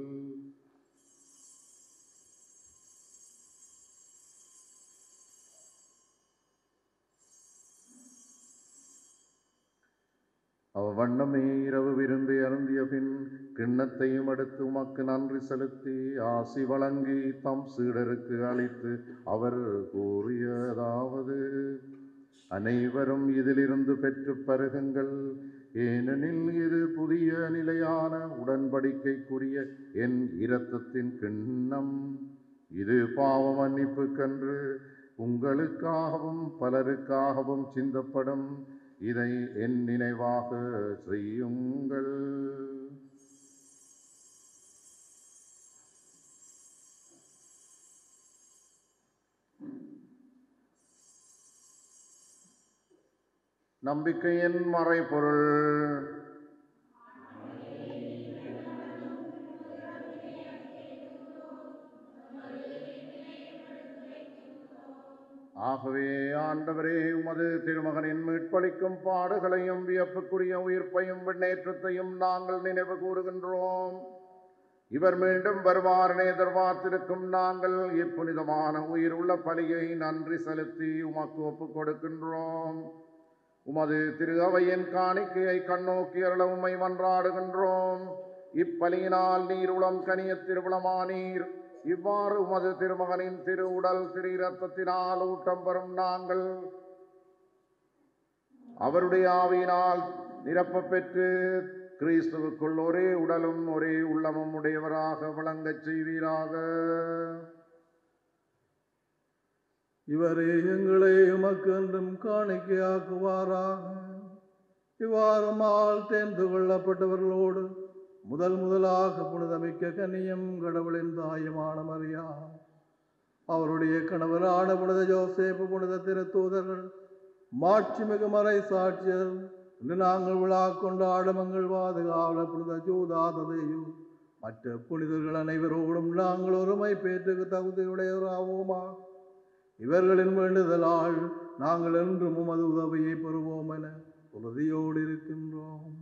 அவ்வண்ணமே இரவு விருந்து அருந்திய பின் கிண்ணத்தையும் எடுத்து உமக்கு நன்றி செலுத்தி ஆசி வழங்கி தம் சீடருக்கு அளித்து அவர் கூறியதாவது அனைவரும் இதிலிருந்து பெற்று பருகுங்கள் ஏனெனில் இது புதிய நிலையான உடன்படிக்கைக்குரிய என் இரத்தத்தின் கிண்ணம் இது பாவ மன்னிப்புக்கன்று உங்களுக்காகவும் பலருக்காகவும் சிந்தப்படும் இதை என் நினைவாக செய்யுங்கள் நம்பிக்கையின் மறைபொருள் ஆகவே ஆண்டவரே உமது திருமகனின் மீட்பளிக்கும் பாடுகளையும் வியப்புக்குரிய உயிர்ப்பையும் விண்ணேற்றத்தையும் நாங்கள் நினைவு கூறுகின்றோம் இவர் மீண்டும் வருவார் என எதிர்பார்த்திருக்கும் நாங்கள் இப்புனிதமான உயிர் உள்ள பலியை நன்றி செலுத்தி உமக்கு ஒப்புக் கொடுக்கின்றோம் உமது திரு அவையின் காணிக்கையை கண்ணோக்கி அருள உம்மை மன்றாடுகின்றோம் இப்பலியினால் நீர் உளம் கனிய திருவுளமானீர் இவ்வாறு உமது திருமகனின் திரு உடல் திரு இரத்தத்தினால் ஊட்டம் பெறும் நாங்கள் அவருடைய ஆவியினால் நிரப்பப் பெற்று கிறிஸ்துவுக்குள் ஒரே உடலும் ஒரே உள்ளமும் உடையவராக விளங்கச் செய்வீராக இவரே எங்களை உமக்கு என்றும் காணிக்கையாக்குவாராக இவ்வாறுமால் தேர்ந்து கொள்ளப்பட்டவர்களோடு முதல் முதலாக புனிதமிக்க கன்னியம் கடவுளின் தாயமான மரியா அவருடைய கணவரான புனித ஜோசேப்பு புனித திருத்தூதர்கள் மாட்சிமிகு மறை சாட்சியர் இன்று நாங்கள் விழா கொண்டாடும் எங்கள் பாதுகாவல புனித ஜூதாததையும் மற்ற புனிதர்கள் அனைவரோடும் நாங்கள் ஒருமை பேற்றுக்கு தகுதியுடையவராவோமா இவர்களின் வேண்டுதலால் நாங்கள் என்றும் உமது உதவியை பெறுவோம் என உறுதியோடு இருக்கின்றோம்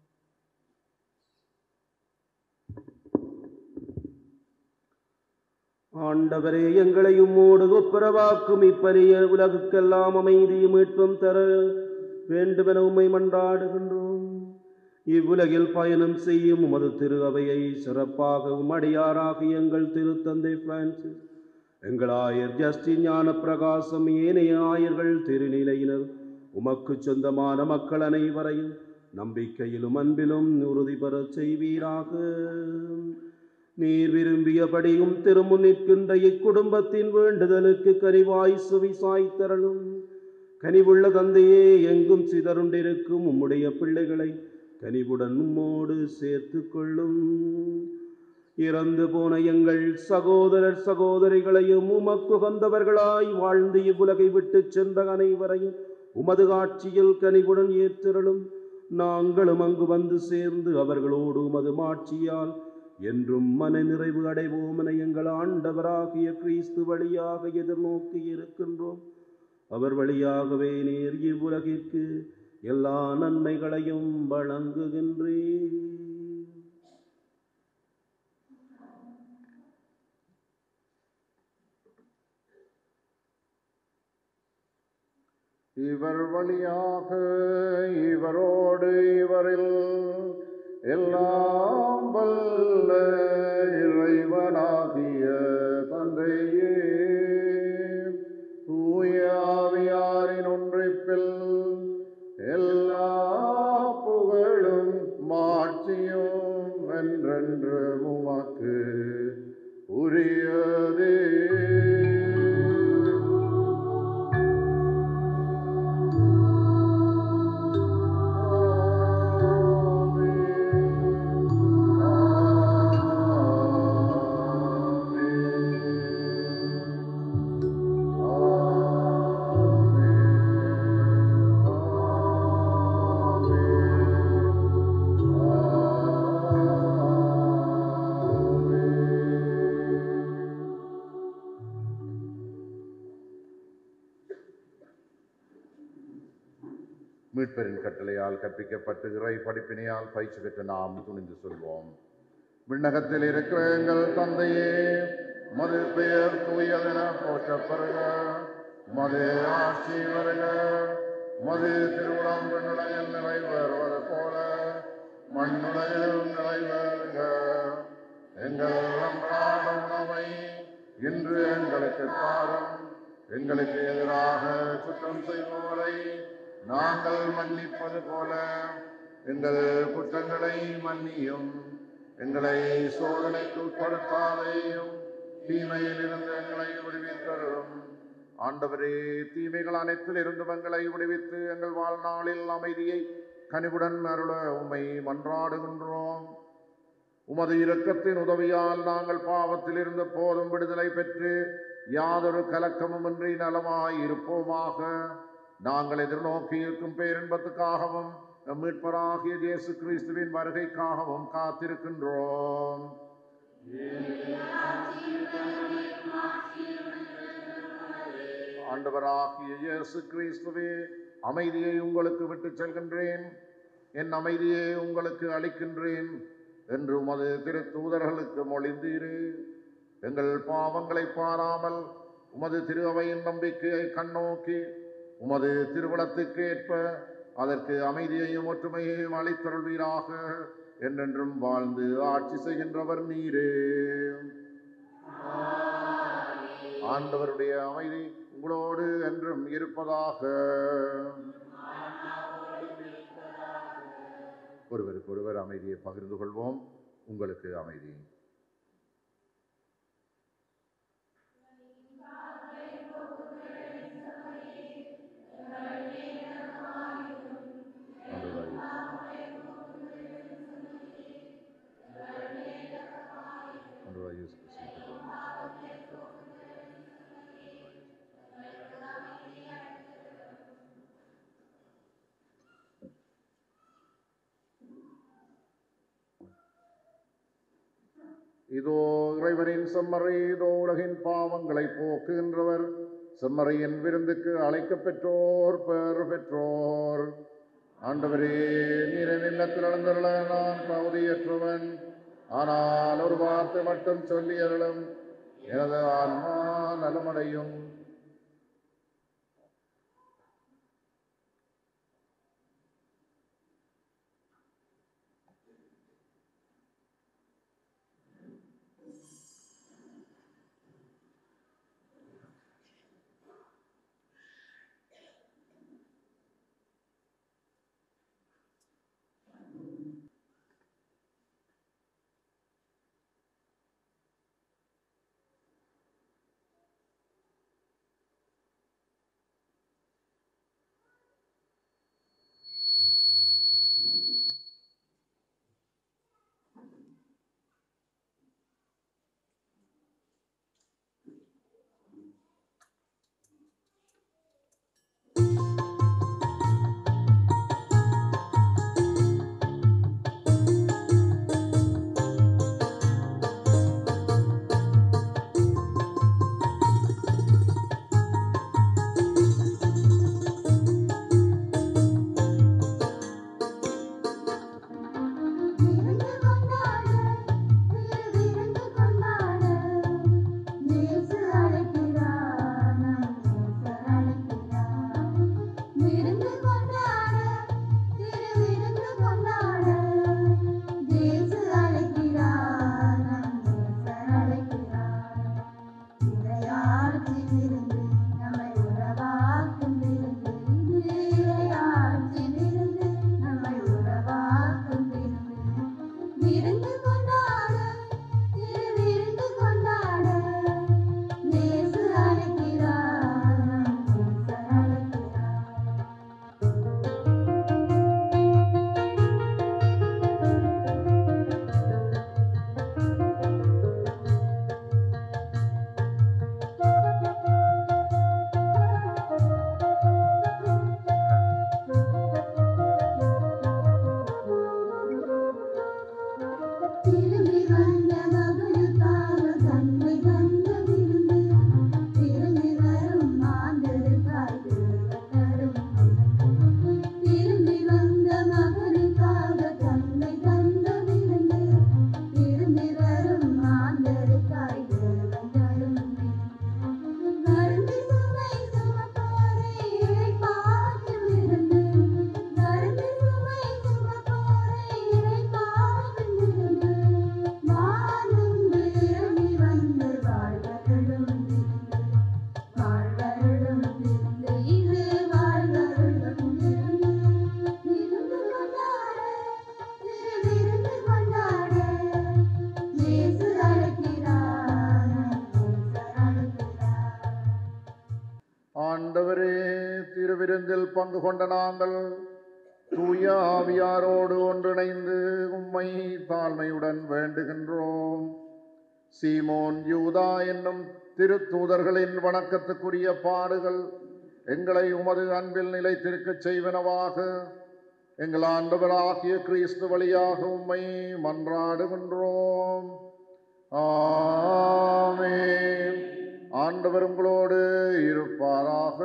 ஆண்டவரே எங்களை உம்மோடு ஒப்புரவாக்கும் இப்பரிய உலகுக்கெல்லாம் அமைதியும் மீட்பும் தர வேண்டுமென உம்மை மன்றாடுகின்றோம் இவ்வுலகில் பயணம் செய்யும் உமது திரு அவையை சிறப்பாக உமடியாராக எங்கள் திருத்தந்தை பிரான்சிஸ் எங்கள் ஆயர் ஜஸ்டின் ஞான பிரகாசம் ஏனைய ஆயர்கள் திருநிலையினர் உமக்கு சொந்தமான மக்கள் அனைவரையும் நம்பிக்கையிலும் அன்பிலும் உறுதி பெறச் செய்வீராக நீர் விரும்பியபடியும் திருமுன் நிற்கின்ற இக்குடும்பத்தின் வேண்டுதலுக்கு கனிவாய் சுவிசாய் தரலும் கனிவுள்ள தந்தையே எங்கும் சிதறுண்டிருக்கும் உம்முடைய பிள்ளைகளை கனிவுடன் உம்மோடு சேர்த்து கொள்ளும் இறந்து போன எங்கள் சகோதரர் சகோதரிகளையும் உமக்கு வந்தவர்களாய் வாழ்ந்து இவ்வுலகை விட்டு சென்ற அனைவரையும் உமது ஆட்சியில் கனிவுடன் ஏற்றிரளும் நாங்களும் அங்கு வந்து சேர்ந்து அவர்களோடு உமது மாட்சியால் என்றும் மன நிறைவு அடைவோம் என எங்கள் ஆண்டவராகிய கிறிஸ்து வழியாக எதிர்நோக்கி இருக்கின்றோம் அவர் வழியாகவே நேர் இவ்வுலகிற்கு எல்லா நன்மைகளையும் வழங்குகின்றேன் இவர் வழியாக இவரோடு இவரில் எல்லாம் வல்ல இறைவனாகிய தந்தையே தூய ஆவியாரின் ஒன்றிப்பில் எல்லா புகழும் மாட்சியும் என்றென்று உமக்கு உரியதே மீட்பரின் கட்டளையால் கற்பிக்கப்பட்டு இறை படிப்பினையால் பயிற்சி பெற்ற நாம் துணிந்து சொல்வோம் விண்ணகத்தில் இருக்கிற எங்கள் தந்தையே மது பெயர் தூயதென போற்றப்படுக மது ஆட்சி வருக மது திருவிழம் விண்ணுலகில் நிறைவேறுவது போல மண்ணுலகில் நிறைவேறுக எங்கள் அன்றாட உணவை இன்று எங்களுக்கு தாரும் எங்களுக்கு எதிராக குற்றம் செய்பவரை நாங்கள் மன்னிப்பது போல எங்கள் குற்றங்களை மன்னியும் எங்களை சோதனைக்கு உட்படுத்தாதையும் தீமையில் இருந்து எங்களை விடுவித்தரும் ஆண்டவரே தீமைகள் அனைத்தில் இருந்து எங்களை விடுவித்து எங்கள் வாழ்நாளில் அமைதியை கனிவுடன் அருள உம்மை மன்றாடுகின்றோம் உமது இரக்கத்தின் உதவியால் நாங்கள் பாவத்தில் இருந்த போதும் விடுதலை பெற்று யாதொரு கலக்கமுமின்றி நலமாய் இருப்போமாக நாங்கள் எதிர்நோக்கி இருக்கும் பேரின்பத்துக்காகவும் நம் மீட்பராகிய இயேசு கிறிஸ்துவின் வருகைக்காகவும் காத்திருக்கின்றோம் ஆண்டவராகிய இயேசு கிறிஸ்துவே அமைதியை உங்களுக்கு விட்டுச் செல்கின்றேன் என் அமைதியை உங்களுக்கு அளிக்கின்றேன் என்று உமது திருத்தூதர்களுக்கு மொழிந்தீரே எங்கள் பாவங்களை பாராமல் உமது திரு அவையின் நம்பிக்கையை கண்ணோக்கி உமது திருவுளத்துக்கு ஏற்ப அதற்கு அமைதியையும் ஒற்றுமையையும் அளித்தருள்வீராக என்றென்றும் வாழ்ந்து ஆட்சி செய்கின்றவர் நீரே ஆண்டவருடைய அமைதி உங்களோடு என்றும் இருப்பதாக ஒருவருக்கு ஒருவர் அமைதியை பகிர்ந்து கொள்வோம் உங்களுக்கு அமைதி ஆண்டவராகிய ஆண்டவராகிய இயேசு கிறிஸ்துவின் இதோ இறைவனின் செம்மறை இதோ உலகின் பாவங்களை போக்குகின்றவர் செம்மறையின் விருந்துக்கு அழைக்கப் பெற்றோர் பெயர் பெற்றோர் ஆண்டவரே நீரின் இல்லத்தில் எழுந்தருள நான் தகுதியற்றவன் ஆனால் ஒரு வார்த்தை மட்டும் சொல்லி அருளும் எனது ஆன்மா நலமடையும் திருவிருந்தில் பங்கு கொண்ட நாங்கள் தூய ஆவியாரோடு ஒன்றிணைந்து உம்மை தாழ்மையுடன் வேண்டுகின்றோம் சீமோன் யூதா என்னும் திருத்தூதர்களின் வணக்கத்துக்குரிய பாடுகள் எங்களை உமது அன்பில் நிலைத்திருக்கச் செய்வனவாக எங்கள் ஆண்டவராகிய கிறிஸ்து வழியாக உம்மை மன்றாடுகின்றோம் ஆமென் ஆண்டவர் உங்களோடு இருப்பாராக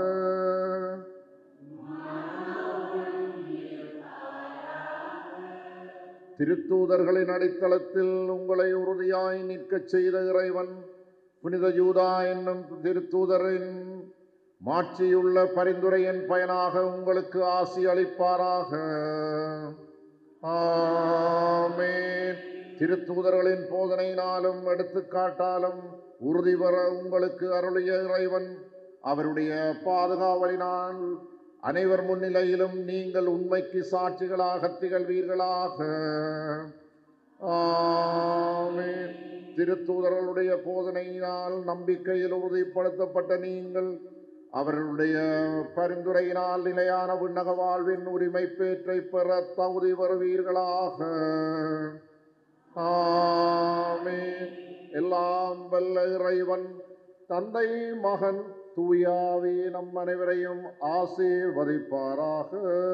திருத்தூதர்களின் அடித்தளத்தில் உங்களை உறுதியாய் நிற்கச் செய்த இறைவன் புனித யூதா என்னும் திருத்தூதரின் மாட்சியுள்ள பரிந்துரையின் பயனாக உங்களுக்கு ஆசி அளிப்பாராக ஆமென் திருத்தூதர்களின் போதனையினாலும் எடுத்துக்காட்டாலும் உறுதி பெற உங்களுக்கு அருளிய இறைவன் அவருடைய பாதுகாவலினால் அனைவர் முன்னிலையிலும் நீங்கள் உண்மைக்கு சாட்சிகளாக திகழ்வீர்களாக ஆமென் திருத்தூதர்களுடைய போதனையினால் நம்பிக்கையில் உறுதிப்படுத்தப்பட்ட நீங்கள் அவர்களுடைய பரிந்துரையினால் நிலையான விண்ணக வாழ்வின் உரிமை பேற்றை பெற தகுதி வருவீர்களாக ஆமென் எல்லாம் வல்ல இறைவன் தந்தை மகன் தூயாவே நம் அனைவரையும் ஆசீர்வதிப்பாராக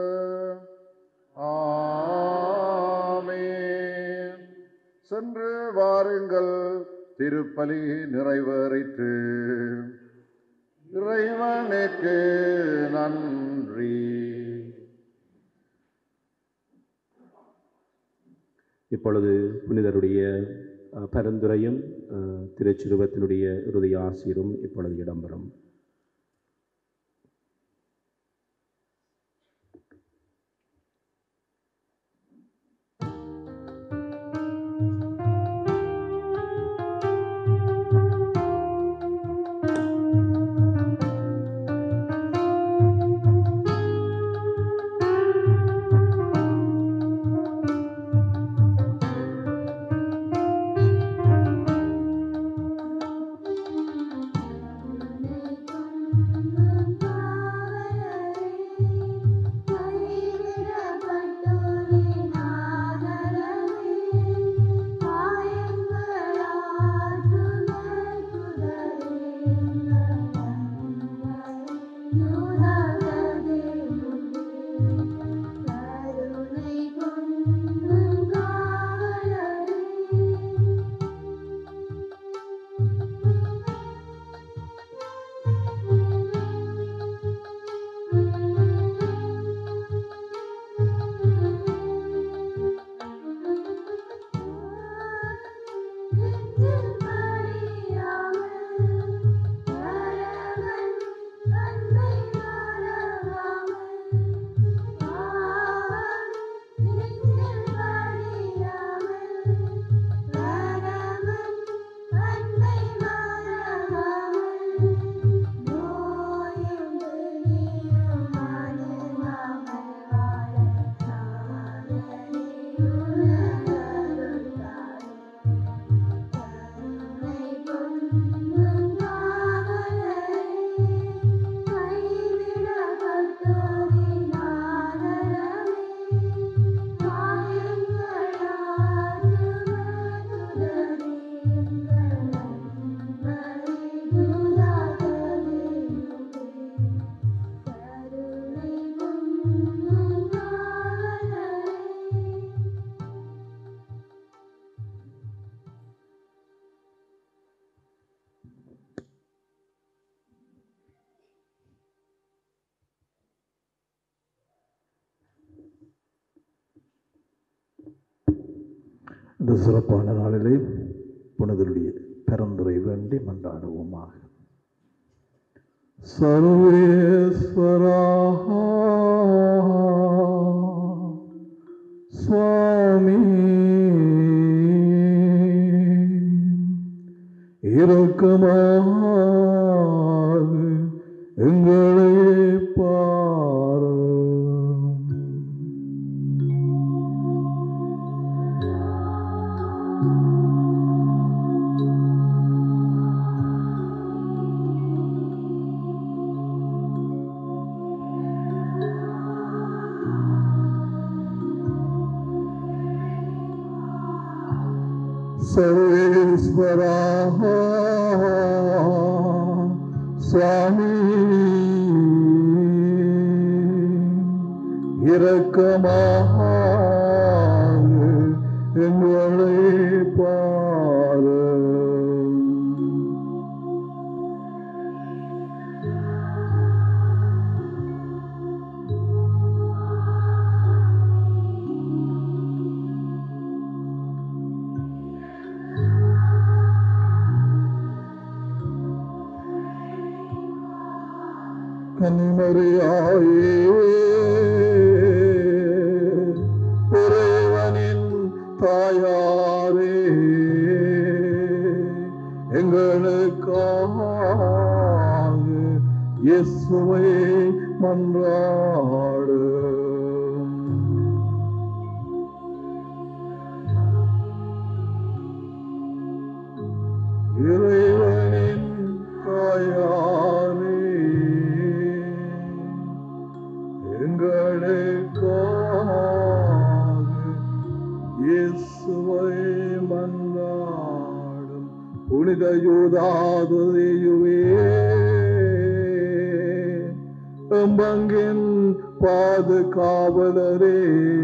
ஆமென் சென்று வாருங்கள் திருப்பலி நிறைவேறிற்று இறைவனுக்கு நன்றி இப்பொழுது புனிதருடைய அஹ், பரிந்துரையும் அஹ், திருச்சிறுவத்தினுடைய இறுதி ஆசிரும் இப்பொழுது இடம்பெறும் இந்த சிறப்பான நாளிலே புனிதருடைய பெருந்துரை வேண்டி மன்றாடுவோமாக சர்வேஸ்வரா சுவாமி இரக்கமாக எங்களை பாரும் சர்வேஸ்வரா சுவாமி இரக்கமாக எங்களை பாரு கனிமறியாயே இறைவனின் தாயாரே எங்களுக்காக இயேசுவை மன்றாடு இறைவனின் தாயாரே எங்களுக்காக இயேசுவை மன்றாடும் புனித யூதாதுதையுவே எம்பங்கின் பாதுகாவலரே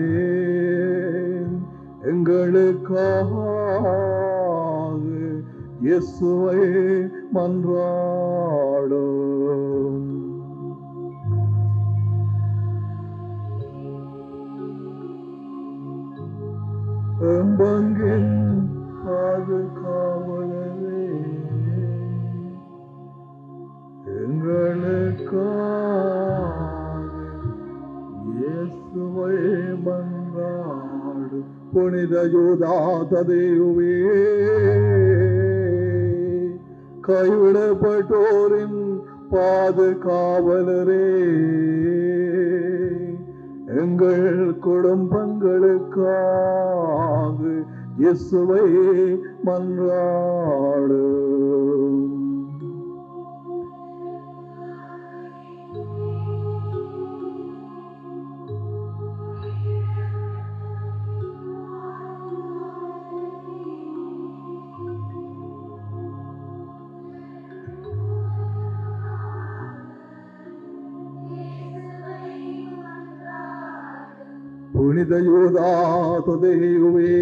எங்களுக்காக இயேசுவை மன்றாடும் எம்பங்கின் பாதுகாவலரே எங்களுக்காக இயேசுவை மன்றாடு புனித யூதாதேயுவே கைவிடப்பட்டோரின் பாதுகாவலரே எங்கள் குடும்பங்களுக்காக இயேசுவை மன்றாடு புனித யூதாதுதையுவே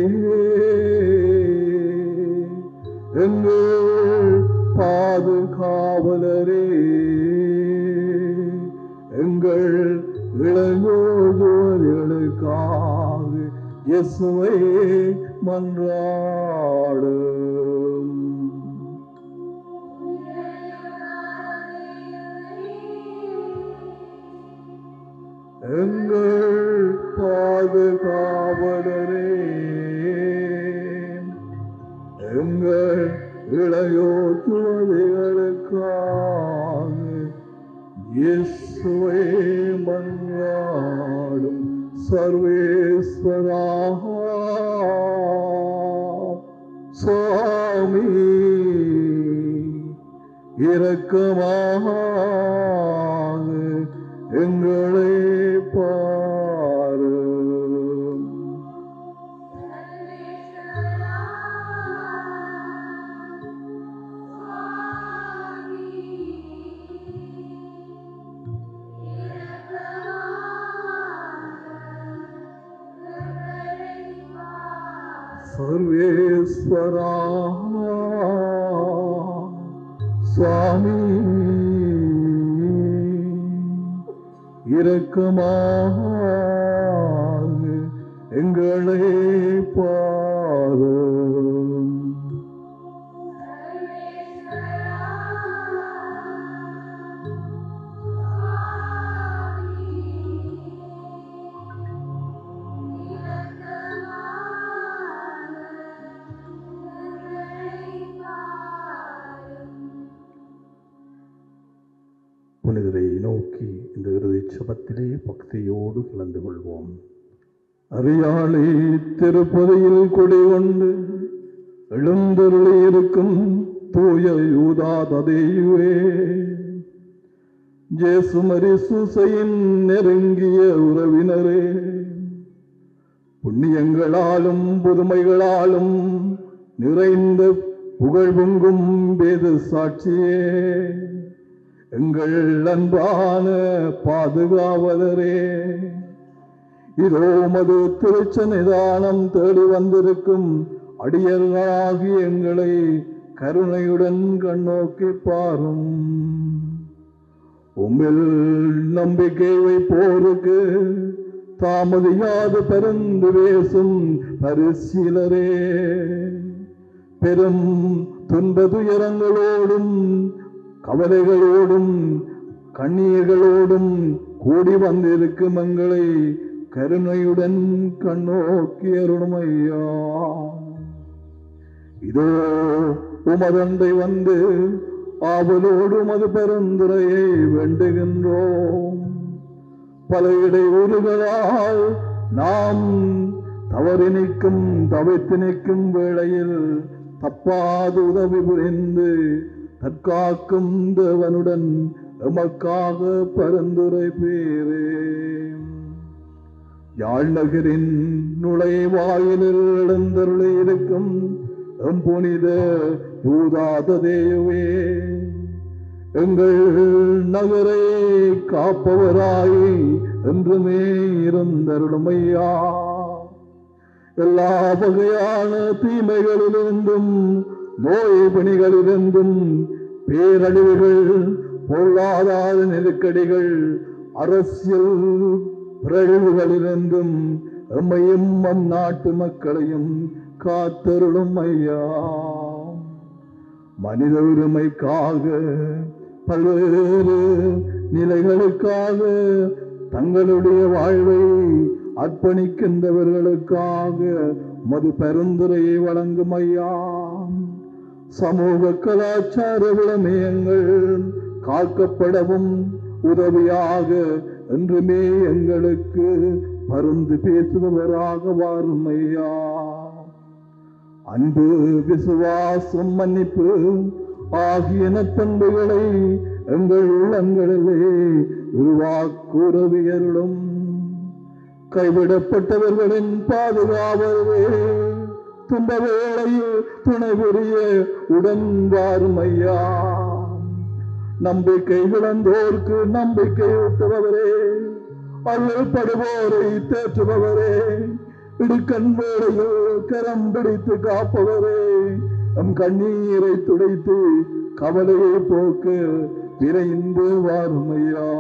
எங்கள் பாதுகாவலரே எங்கள் இளைஞர்களுக்காக இயேசுவை மன்றாடும் எங்கள் பாதுகாவலரே எங்கள் இளையோர் துறவிகளுக்காக இயேசுவை மன்றாடும் சர்வேஸ்வரா சுவாமி இரக்கமாக எங்களை பாரும் சர்வேஸ்வரா சுவாமி இரக்கமாக எங்களை பாரும் புனிதரை நோக்கி இந்த இறுதி சபத்திலே பக்தியோடு கலந்து கொள்வோம் அறியாளை திருப்பதியில் கொடி கொண்டு எழுந்தருளி இருக்கும் தூய யூதாதேயுவே ஜேசுமரி சூசையின் நெருங்கிய உறவினரே புண்ணியங்களாலும் புதுமைகளாலும் நிறைந்த புகழ் பொங்கும் வேத சாட்சியே எங்கள் அன்பான பாதுகாவலரே இதோ மது திருச்சநிதானம் தேடி வந்திருக்கும் அடியர்களாகி எங்களை கருணையுடன் கண்ணோக்கி பாரும் உம்மில் நம்பிக்கை வைப்போருக்கு தாமதியாது பருந்து பேசும் பரிசீலரே பெரும் துன்பதுயரங்களோடும் கவலைகளோடும் கண்ணீர்களோடும் கூடி வந்திருக்கும் எங்களை கருணையுடன் கண்ணோக்கி அருணுமையா இதோ உமதண்டை வந்து ஆவலோடு உமது பெருந்துரையை வேண்டுகின்றோம் பல இடையூறுகளால் நாம் தவறி நிற்கும் தவித்து நிற்கும் வேளையில் தப்பாது உதவி புரிந்து தற்காக்கும் தேவனுடன் எமக்காக பரிந்துரை பேரே யாழ் நகரின் நுழைவாயிலில் எழுந்தருளி இருக்கும் எம் புனித யூதாததேயுவே எங்கள் நகரை காப்பவராய் என்றுமே இருந்தருளுமையா எல்லா வகையான தீமைகளிலிருந்தும் நோய் பிணிகளிலிருந்தும் பேரழிவுகள் பொருளாதார நெருக்கடிகள் அரசியல் பிறழ்வுகளிலிருந்தும் எம்மையும் நம் நாட்டு மக்களையும் காத்தருளும் ஐயா மனித உரிமைக்காக பல்வேறு நிலைகளுக்காக தங்களுடைய வாழ்வை அர்ப்பணிக்கின்றவர்களுக்காக மது பரிந்துரையை வழங்கும் ஐயா சமூக கலாச்சார விளமயங்கள் காக்கப்படவும் உதவியாக என்றுமே எங்களுக்கு பருந்து பேசுபவராக வாரும் ஐயா அன்பு விசுவாசம் மன்னிப்பு ஆகிய நற்பண்புகளை எங்கள் உள்ளங்களிலே உருவாக்குறவியர்களும் கைவிடப்பட்டவர்களின் பாதுகாவலே துன்ப வேளையில் துணை புரிய உடன் வாரும் ஐயா நம்பிக்கை இழந்தோர்க்கு நம்பிக்கை ஊட்டுபவரே அல்லல்படுவோரை தேற்றுபவரே இடுக்கண் வேளையில் கரம் பிடித்து காப்பவரே நம் கண்ணீரை துடைத்து கவலையை போக்க விரைந்து வாருமையா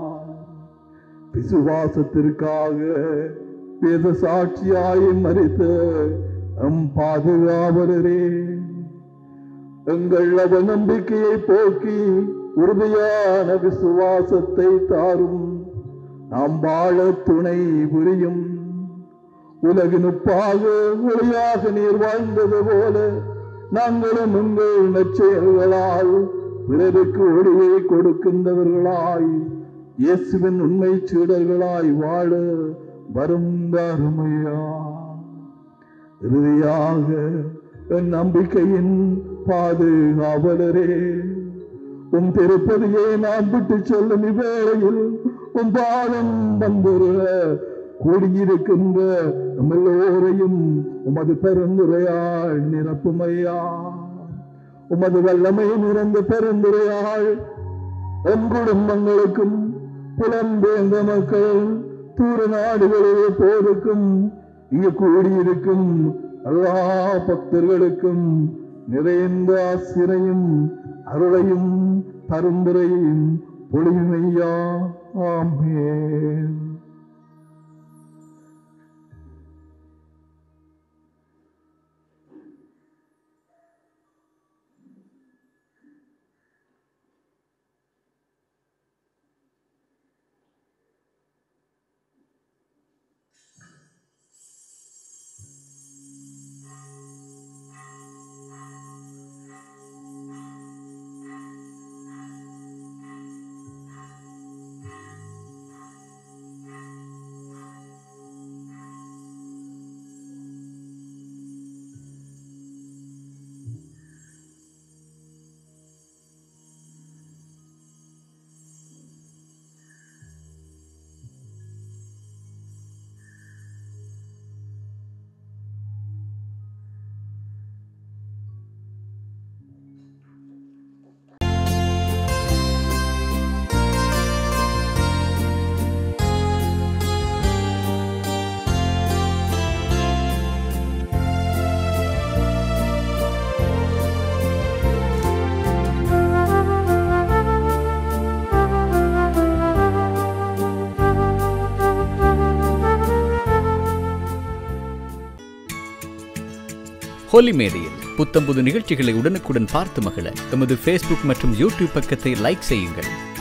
விசுவாசத்திற்காக வேத சாட்சியாய் மறித்த எம் பாதுகாவலரே எங்கள் அவ நம்பிக்கையை போக்கி உறுதியான விசுவாசத்தை தாரும் நாம் வாழ துணை புரியும் உலகினுப்பாக ஒளியாக நீர் வாழ்ந்தது போல நாங்களும் உங்கள் நற்செயல்களால் பிறருக்கு ஒளியை கொடுக்கின்றவர்களாய் இயேசுவின் உண்மை சீடர்களாய் வாழ வரும் அருமையா இறுதியாக என் நம்பிக்கையின் பாதுகாவலரே உன் திருப்பதியை நான் விட்டு சொல்லும் இவ்வேளையில் உன் பாதம் வந்துருள கூடியிருக்கின்ற நம் எல்லோரையும் உமது பெருந்துரையாள் நிரப்புமையா உமது வல்லமை நிறைந்த பெருந்துரையாள் எம் குடும்பங்களுக்கும் புலம்பெயர்ந்த மக்கள் தூர நாடுகளிலே போருக்கும் இங்கு கூடியிருக்கும் எல்லா பக்தர்களுக்கும் நிறைந்த ஆசிரையும் அருளையும் பரிந்துரையும் பொழிமையா ஆமேன் கொல்லிமேடையில் புத்தம்புது நிகழ்ச்சிகளை உடனுக்குடன் பார்த்து மகிழ எமது ஃபேஸ்புக் மற்றும் யூடியூப் பக்கத்தை லைக் செய்யுங்கள்